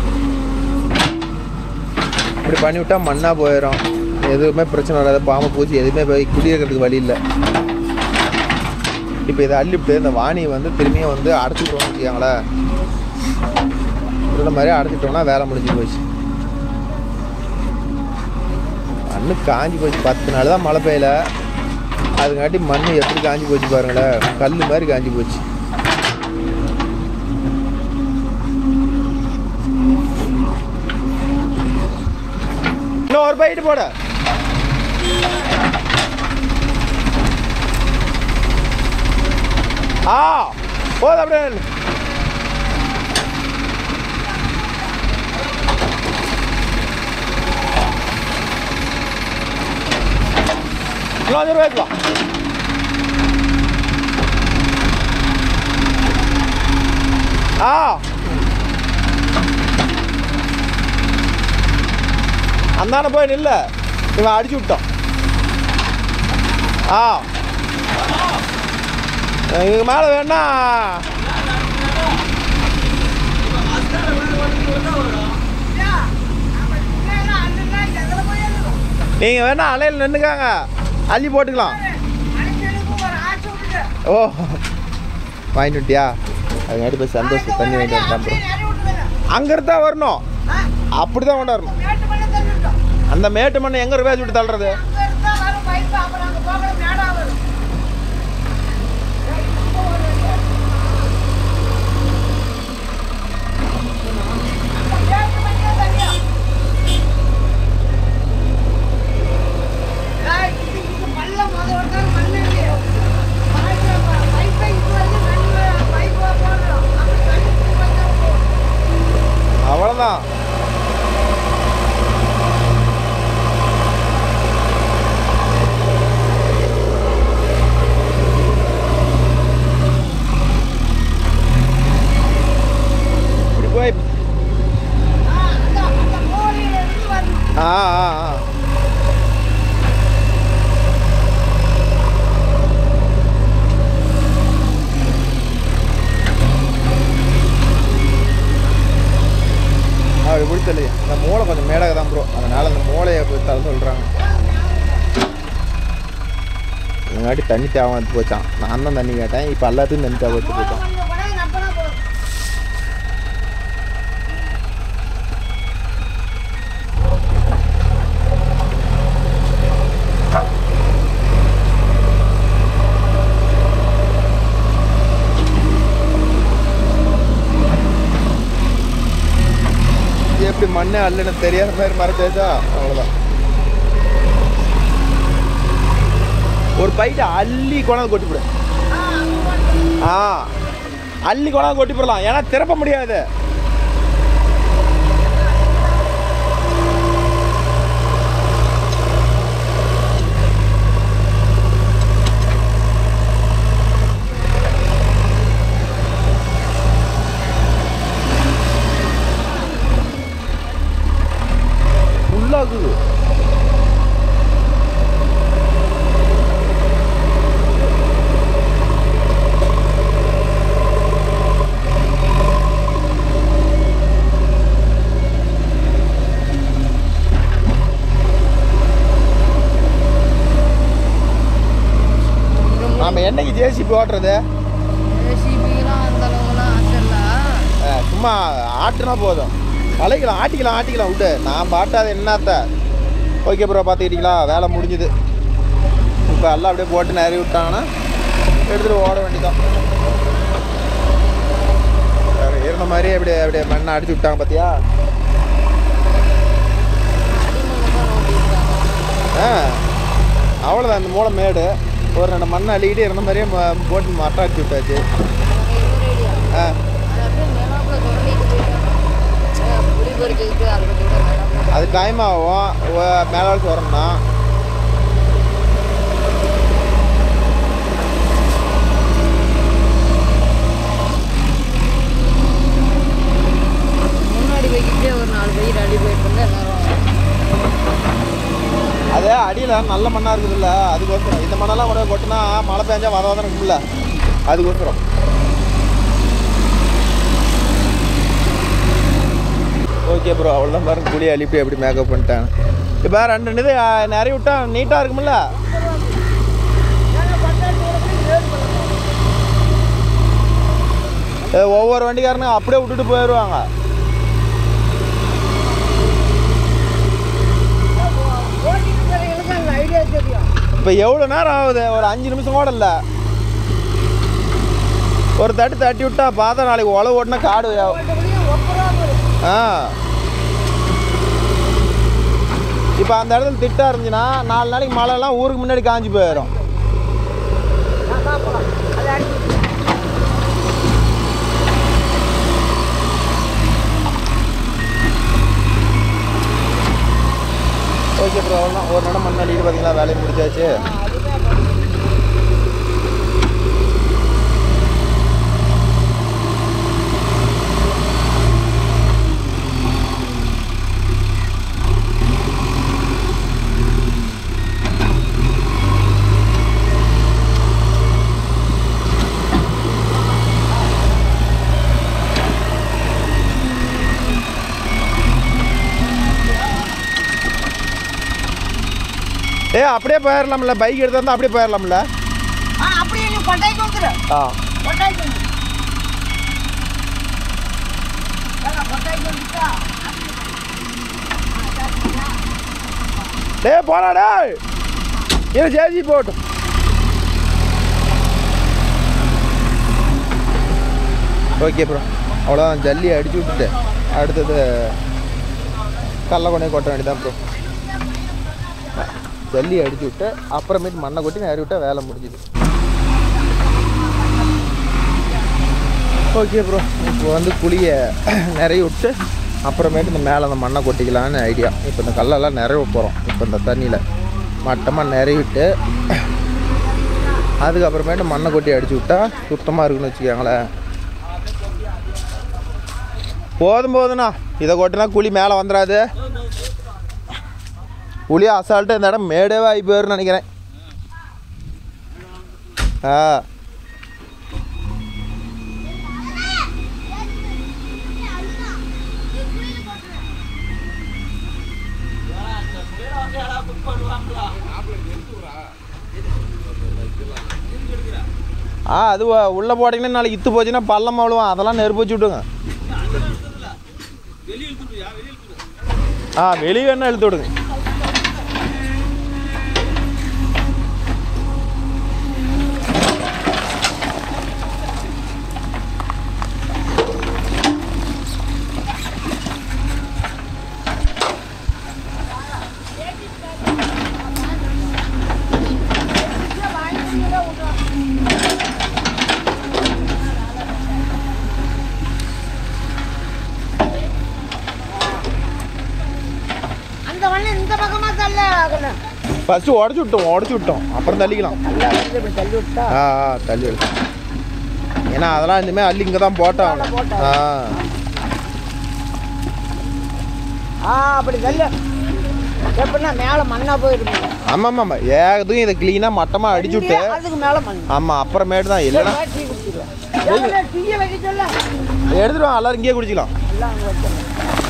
A: இப்படி பண்ணிவிட்டா மண்ணாக போயிடும் எதுவுமே பிரச்சனை வராது பாம்பு பூச்சி எதுவுமே போய் குடியிருக்கிறதுக்கு வழி இல்லை இப்போ இதை அள்ளிவிட்டு இந்த வாணியை வந்து திரும்பியும் வந்து அடைச்சிட்டோம்னு வச்சுக்கோங்களேன் இந்த மாதிரி அடைச்சிட்டோம்னா வேலை முடிஞ்சு போச்சு மண்ணு காஞ்சி போச்சு பத்து நாள் தான் மழை பெய்யல அதுங்காட்டி மண் எப்படி காஞ்சி போச்சு பாருங்களேன் கல் மாதிரி காஞ்சி போச்சு இன்னும் ஒரு பைட்டு போட ஆ போதும் அப்படியே நில்லு. இன்னும் அஞ்சு ரூபாய் எடுத்துக்கலாம் ஆ அந்தான போய் நில்ல இவன் அடிச்சு விட்டோம் ஆ இதுக்கு மேலே வேணா நீங்கள் வேணா அலையில் நின்றுக்காங்க அள்ளி போட்டுக்கலாம் ஓ வாங்கிட்டு வந்துட்டியா அதுங்காட்டி போய் சந்தோஷம் தண்ணி வாங்கிட்டு வந்துட்டான் அங்கே இருந்தா வரணும் அப்படி தான் கொண்டாடணும் அந்த மேட்டு மண்ணை எங்கே ரூபாய் விட்டு தள்ளுறது அவ்வளோதான் இப்படி போய் ஆ ஆ ஆ அப்படி பிடிச்சலையே இந்த மூளை கொஞ்சம் மேடாக தான் ப்ரோ அதனால் அந்த மூளையை போய் தள்ள சொல்கிறாங்க முன்னாடி தண்ணி தேவை வந்து போச்சான் நான் தான் தண்ணி கேட்டேன் இப்போ எல்லாத்துக்கும் தண்ணி தேவை வச்சு போச்சான் எப்படி மண்ணே அல்லன்னு தெரியாத மாதிரி மறைச்சாச்சா அவ்வளோதான் ஒரு பைட்டை அள்ளி கொண்டாந்து கொட்டி போடு ஆ அள்ளி கொண்டாந்து கொட்டி போடலாம் ஏன்னா திறப்ப முடியாது ஃபுல்லாகுது நாம என்னைக்கு ஜேசிபி ஓட்டுறது
C: ஜேசிபிலாம் அந்த அளவுக்குலாம் ஆசைல்ல
A: அஹ், சும்மா ஆட்டுனா போதும் பழகிக்கலாம் ஆட்டிக்கலாம் ஆட்டிக்கலாம் விட்டு நான் பாட்டாத என்னத்த ஓகே ப்ரோ பார்த்துக்கிட்டீங்களா வேலை முடிஞ்சுது இப்போ எல்லாம் அப்படியே போட்டு நிறைய விட்டாங்கன்னா எடுத்துகிட்டு ஓட வேண்டியதான் வேற இருந்த மாதிரியே அப்படியே அப்படியே மண்ணை அடிச்சு விட்டாங்க பார்த்தியா ஆ அவ்வளோதான் அந்த மூளை மேடு ஒரு ரெண்டு மண்ணை அள்ளிக்கிட்டே இருந்த மாதிரியே ம- போட்டு மட்டை அடிச்சு விட்டாச்சு ஆ
C: புளி பொறிக்கிறதுக்கு அதுக்கு கூட
A: காயமாகும் மேலே வச்சு வரணும்னா
C: முன்னாடி வைக்கிட்டே ஒரு நாலு பயிர் அடி போயிட்டு இருந்தா எல்லாரும்
A: அது அடியில் நல்ல மண்ணாக இருக்குதுல்ல அதுக்கோசரம் இந்த மண்ணெல்லாம் கூட கொட்டினா மழை பெஞ்சா வத வதம் இருக்கும்ல அதுக்கோசரம் ஓகே ப்ரோ அவ்வளோதான் பாருங்க குழி அழிப்பு எப்படி மேக்கப் பண்ணிட்டாங்க இப்போ ரெண்டு இது நிறைய விட்டா நீட்டாக இருக்கும்ல ஏ, ஒவ்வொரு வண்டிக்காரனும் அப்படியே விட்டுட்டு போயிடுவாங்க
C: ஐடியா தெரியும்
A: இப்போ எவ்வளோ நேரம் ஆகுது ஒரு அஞ்சு நிமிஷம் கூட இல்லை ஒரு தட்டு தட்டி விட்டா பார்த்தா நாளைக்கு உழவு ஓட்டினா காடு ஆ இப்போ அந்த இடத்துல திட்டா இருந்துச்சுன்னா நாலு நாளைக்கு மழைலாம் ஊருக்கு முன்னாடி காஞ்சி போயிடும் ஓகே ப்ரோ அவ்வளோதான் ஒரு நடம் மண் அடிக்கிட்டு பார்த்தீங்களா வேலையை முடிச்சாச்சு ஏ அப்படியே போயிடலாம்ல பைக் எடுத்து வந்தால் அப்படியே போயிடலாம்ல
D: ஆ அப்படியே நீ கொண்டாய்க்கு வந்துரு
A: ஆ
D: கொண்டாய்க்கு வந்து கொண்டாய்க்கு வந்துட்டா
A: டே போடா டேய் இரு ஜேஜி போட்டும் ஓகே ப்ரோ அவ்வளோதான் ஜல்லி அடிச்சு விட்டுட்டு அடுத்தது கடல கொண்டே கொட்ட வேண்டியதான் ப்ரோ ஜல்லி அடிச்சு விட்டு அப்புறமேட்டு மண்ணை கொட்டி நேரி விட்டா வேலை முடிஞ்சுது ஓகே ப்ரோ இப்போ வந்து குழியை நிறைய விட்டு அப்புறமேட்டு இந்த மேலே அந்த மண்ணை கொட்டிக்கலான்னு ஐடியா இப்போ இந்த கல்லெல்லாம் நிறைய போகிறோம் இப்போ இந்த தண்ணியில் மட்டமாக நிறைவிட்டு அதுக்கப்புறமேட்டு மண்ணை கொட்டி அடிச்சு விட்டா சுத்தமாக இருக்குன்னு வச்சுக்கோங்களேன் போதும் போதுண்ணா இதை கொட்டினா குழி மேலே வந்துடாது குழி அசால்ட்டு இந்த இடம் மேடேவே ஆகி போயிருன்னு நினைக்கிறேன் ஆ ஆ அது வ- உள்ள போட்டிங்கன்னா நாளைக்கு இத்து போச்சுன்னா பள்ளம் அவ்வளோவா அதெல்லாம் நெருப்பு வச்சு விட்டுங்க ஆ வெளியே வேணா இழுத்து விடுங்க
D: அந்த வண்ண இந்த பக்கமா தள்ள ஆகணும்
A: ஃபஸ்ட்டு உடச்சி விட்டோம் உடச்சி விட்டோம் அப்புறம் தள்ளிக்கலாம்
D: நல்லா வந்து இப்படி தள்ளி விட்டா
A: ஆ ஆ தள்ளி விட்டோம் ஏன்னா அதெல்லாம் இனிமேல் அள்ளி இங்கே தான் போட்டாங்க
D: போட்டாங்க.
A: ஆ
D: ஆ அப்படி தள்ளு எப்படின்னா மேலே மண்ணா போயிருக்கும்
A: ஆமாம் ஆமாம் ஆமாம் ஏகதும் இதை க்ளீனாக மட்டமாக அடிச்சு விட்டு
D: அதுக்கு மேலே மண்
A: ஆமாம் அப்புறமேட்டு தான் இல்லைன்னா
D: டீ குடிச்சிடுவேன் டீயை வைக்க சொல்ல
A: எடுத்துட்டு வாங்க எல்லாரும் இங்கேயே குடிச்சிக்கலாம்
D: எல்லாம் அங்கே வச்சிடலாம்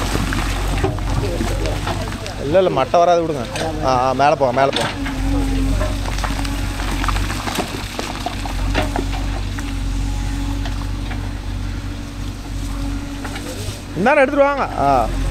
A: இல்லை இல்லை மட்டை வராது விடுங்க ஆ ஆ மேலே போங்க மேலே போங்க இந்தாண்ட எடுத்துட்டு வாங்க ஆ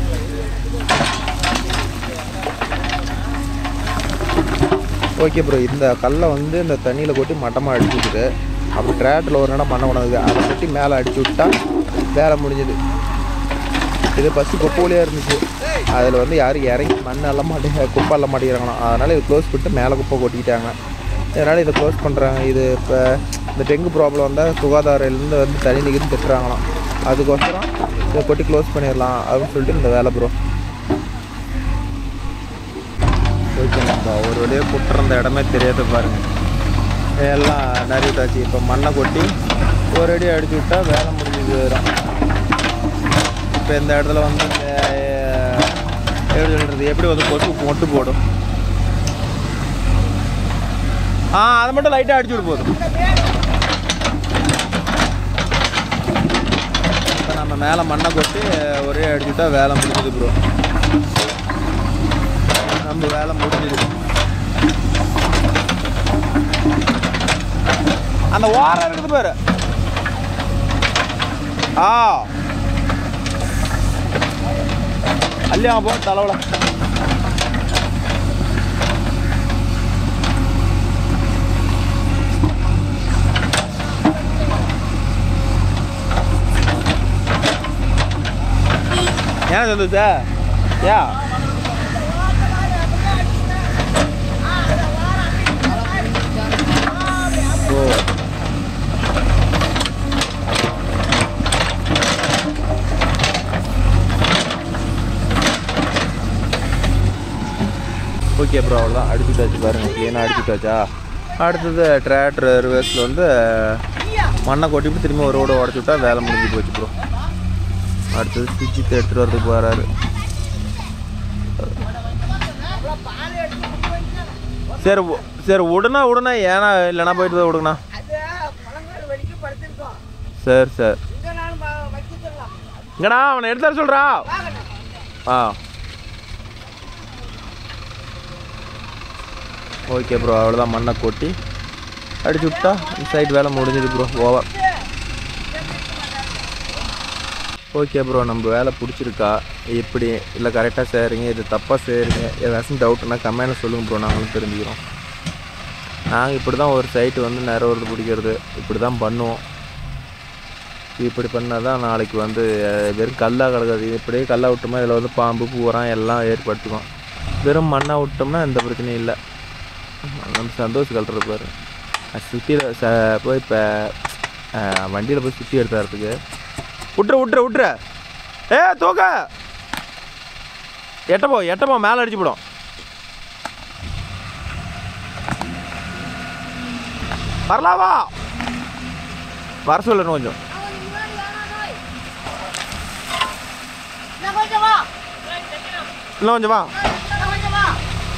A: ஓகே ப்ரோ இந்த கல்லை வந்து இந்த தண்ணியில் கொட்டி மட்டமாக அடிச்சு விட்டுது அப்படி ட்ராட்டில் ஒரு இடம் மண்ணை கொண்டாந்து அதை கொட்டி மேலே அடிச்சு விட்டா வேலை முடிஞ்சது இது ஃபஸ்ட்டு குப்பையிலே இருந்துச்சு அதில் வந்து யாரும் இறங்கி மண் அள்ள மாட்டேங்க குப்பை அள்ள மாட்டேங்கிறாங்களாம் அதனால் இது க்ளோஸ் பண்ணிட்டு மேலே குப்பை கொட்டிக்கிட்டாங்க இதனால் இதை க்ளோஸ் பண்ணுறாங்க இது இப்போ இந்த டெங்கு ப்ராப்ளம் வந்தால் சுகாதாரிலேருந்து வந்து தனி நிகழ்ந்து திட்டுறாங்களாம் அதுக்கோசரம் இதை கொட்டி க்ளோஸ் பண்ணிடலாம் அப்படின்னு சொல்லிட்டு இந்த வேலை ப்ரோ ஓகே நம்ம ஒரு வழியாக குட்டுற இடமே தெரியாத பாருங்க எல்லாம் நிறைய விட்டாச்சு இப்போ மண்ணை கொட்டி ஒரு அடி அடிச்சு விட்டா வேலை முடிஞ்சது வரும் இப்போ இந்த இடத்துல வந்து இந்த அஹ், எப்படி சொல்கிறது எப்படி வந்து கொசு மொட்டு போடும் ஆ அதை மட்டும் லைட்டாக அடிச்சு விடு போதும் இப்போ நம்ம மேலே மண்ணை கொட்டி ஒரே அடிச்சுட்டா வேலை முடிஞ்சது ப்ரோ நம்ம வேலை முடிஞ்சது அந்த ஓரம் இருக்குது பாரு ஆ அள்ளியா போ தலைவல ஏன் சந்தோஷா யா ஓ ஓகே ப்ரோ அவ்வளோதான் அடிச்சுட்டாச்சு பாருங்க க்ளீனாக அடிச்சுட்டாச்சா அடுத்தது டிராக்டர் ரிவர்ஸில் வந்து மண்ணை கொட்டிட்டு திரும்பி ஒரு ரோடு உடச்சி விட்டா வேலை முடிஞ்சு போச்சு ப்ரோ அடுத்தது சுவிட்சு எடுத்துகிட்டு வரதுக்கு போகிறாரு சரி உ- சரி விடுனா விடுனா ஏன்னா இல்லைனா போயிட்டு போய் விடுங்கண்ணா
D: அது முழங்கால் வலிக்கு படுத்திருக்கோம்
A: சரி சரி
D: இங்க நான் வ- வச்சுக்கலாம்
A: இங்கண்ணா அவனை எடுத்து தர சொல்கிறா
D: வாங்கண்ணா
A: ஆ ஓகே ப்ரோ அவ்வளோதான் மண்ணை கொட்டி அடிச்சு விட்டா இந்த சைடு வேலை முடிஞ்சது ப்ரோ ஓவர் ஓகே ப்ரோ நம்ம வேலை பிடிச்சிருக்கா எப்படி இல்லை கரெக்டாக செய்கிறீங்க இது தப்பாக செய்கிறீங்க ஏதாச்சும் டவுட்னா கமெண்ட்டில் சொல்லுங்கள் ப்ரோ நாங்களும் தெரிஞ்சுக்கிறோம் நாங்கள் இப்படி தான் ஒரு சைட்டு வந்து நிறைய பிடிக்கிறது இப்படி தான் பண்ணுவோம் இப்படி பண்ணால் தான் நாளைக்கு வந்து அஹ், வெறும் கல்லாக கிடக்காது இது இப்படியே கல்லாக விட்டோம்னா இதில் வந்து பாம்பு பூரம் எல்லாம் ஏற்படுத்துக்கும் வெறும் மண்ணாக விட்டோம்னா எந்த பிரச்சனையும் இல்லை நம்ம சந்தோஷம் கலட்டுறது பாரு சுற்றியில் ச போய் இப்போ வண்டியில் போய் சுற்றி எடுத்துறதுக்கு விட்ரு விட்ரு விட்ரு ஏ தூக்க எட்டப்போ எட்டப்போ மேலே அடிச்சு போடும் வரலாவா வர சொல்லணும் கொஞ்சம்
D: இன்னும் கொஞ்சம் வா
A: இன்னும் கொஞ்சம் வா
D: இன்னும் கொஞ்சம் வா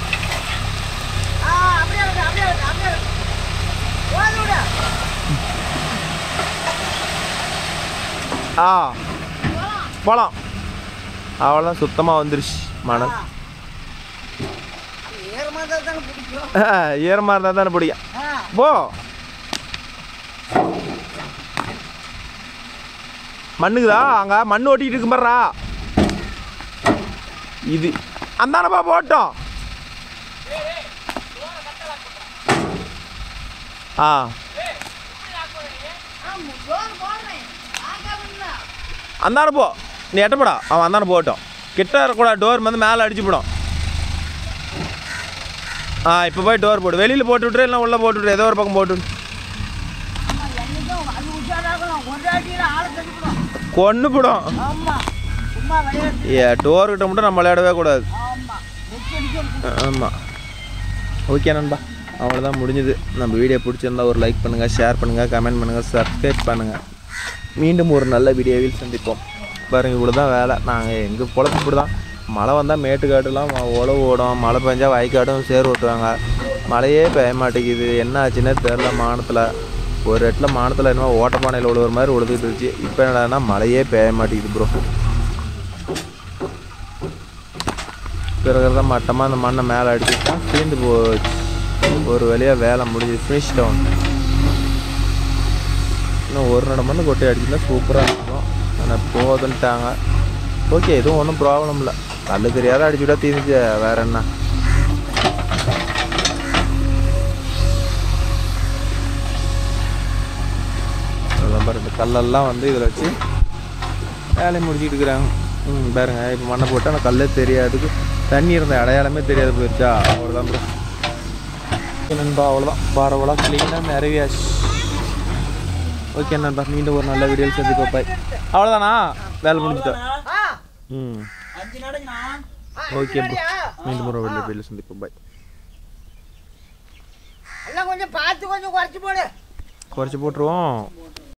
D: ஆ அப்படியே விடு அப்படியே விடு அப்படியே விடு ஓது விடு
A: ஆ போகலாம் அவ்வளோதான் சுத்தமாக வந்துருச்சு மணல்
D: ஏறமாக தானே பிடிக்கும்
A: ஈரமாக இருந்தால் தானே பிடிக்கும்
D: ஆ
A: போ மண்ணுக்குதா அங்கே மண் ஓட்டிக்கிட்டு இருக்கு பாருடா இது அந்தானப்பா போட்டோம் ஆ
D: ஆமா ஜோர் போடுறேன் ஆகாதுன்னா
A: அந்தான போ நீ எட்டப்படா அவன் அந்தான போகட்டும் கிட்ட இருக்கக்கூடாது டோர் வந்து மேலே அடிச்சு போடும் ஆ இப்போ போய் டோர் போடு வெளியில் போட்டு விட்ரு இல்லை உள்ளே போட்டு விட்ரு ஏதோ ஒரு பக்கம் போட்டு விட்ரு.
D: ஆமா என்னைக்கும் அது உஷாராகணும் ஒரு அடியில் ஆளை தள்ளிவிடும்
A: கொன்னு போடும்
D: ஆமா சும்மா விளையாட்டு
A: ஏ டோர்கிட்ட மட்டும் நம்ம விளையாடவே கூடாது
D: ஆமா வெச்சு அடிக்க
A: ஆமாம் ஓகே நண்பா அவ்வளோதான் முடிஞ்சுது நம்ம வீடியோ பிடிச்சிருந்தா ஒரு லைக் பண்ணுங்கள் ஷேர் பண்ணுங்கள் கமெண்ட் பண்ணுங்கள் சப்ஸ்கிரைப் பண்ணுங்கள் மீண்டும் ஒரு நல்ல வீடியோவில் சந்திப்போம் பாருங்க இவ்வளோ தான் வேலை நாங்கள் எங்கள் பொழப்பு இப்படி தான் மழை வந்தால் மேட்டுக்காடுலாம் ம- உழவு ஓடும் மழை பெஞ்சா வயக்காடும் சேர் ஓட்டுவாங்க மழையே பெய்ய மாட்டேங்குது என்ன ஆச்சுன்னே தெரில மானத்தில் ஒரு இடத்துல மானத்தில் என்னமோ ஓட்டப்பானையில் உழுவுற மாதிரி உழுதுட்டு இருந்துச்சு இப்போ என்னடான்னா மழையே பெய்ய மாட்டேங்குது ப்ரோ பிறகு தான் மட்டமாக அந்த மண்ணை மேலே அடிச்சுட்டா தீர்ந்து போச்சு ஒரு வழியாக வேலை முடிஞ்சு ஃபினிஷ் டவுன் இன்னும் ஒரு ரெண்டு மணி கொட்டி அடிச்சுன்னா சூப்பராக இருக்கும் ஆனால் போதுன்ட்டாங்க ஓகே எதுவும் ஒன்றும் ப்ராப்ளம் இல்லை கல்லு தெரியாத அடிச்சுட்டா தீர்ந்துச்சு வேற என்ன அதான் பாருங்க இந்த கல்லெல்லாம் வந்து இதில் வச்சு வேலையை முடிச்சிட்டு இருக்கிறாங்க ம் பாருங்க இப்போ மண்ணை போட்டு ஆனால் கல்லே தெரியாதுக்கு தண்ணி இருந்த அடையாளமே தெரியாது போயிருச்சா அவ்வளோதான் ப்ரோ நண்பா அவ்வளோதான் பரவலாக க்ளீனாக நிறையாச்சு ஓகே நண்பா மீண்டும் ஒரு நல்ல வீடியோவில் சந்திப்போம் பாய் அவ்வளோதானா வேலை முடிஞ்சுட்டா
B: ஆ
A: ம்
B: அஞ்சு நாளைக்குண்ணா
A: ஓகே ப்ரோ மீண்டும் ஒரு வெளியே வெளியே சந்திப்போம் பாய்
D: எல்லாம் கொஞ்சம் பார்த்து கொஞ்சம் குறைச்சி போடு
A: குறைச்சி போட்டுருவோம்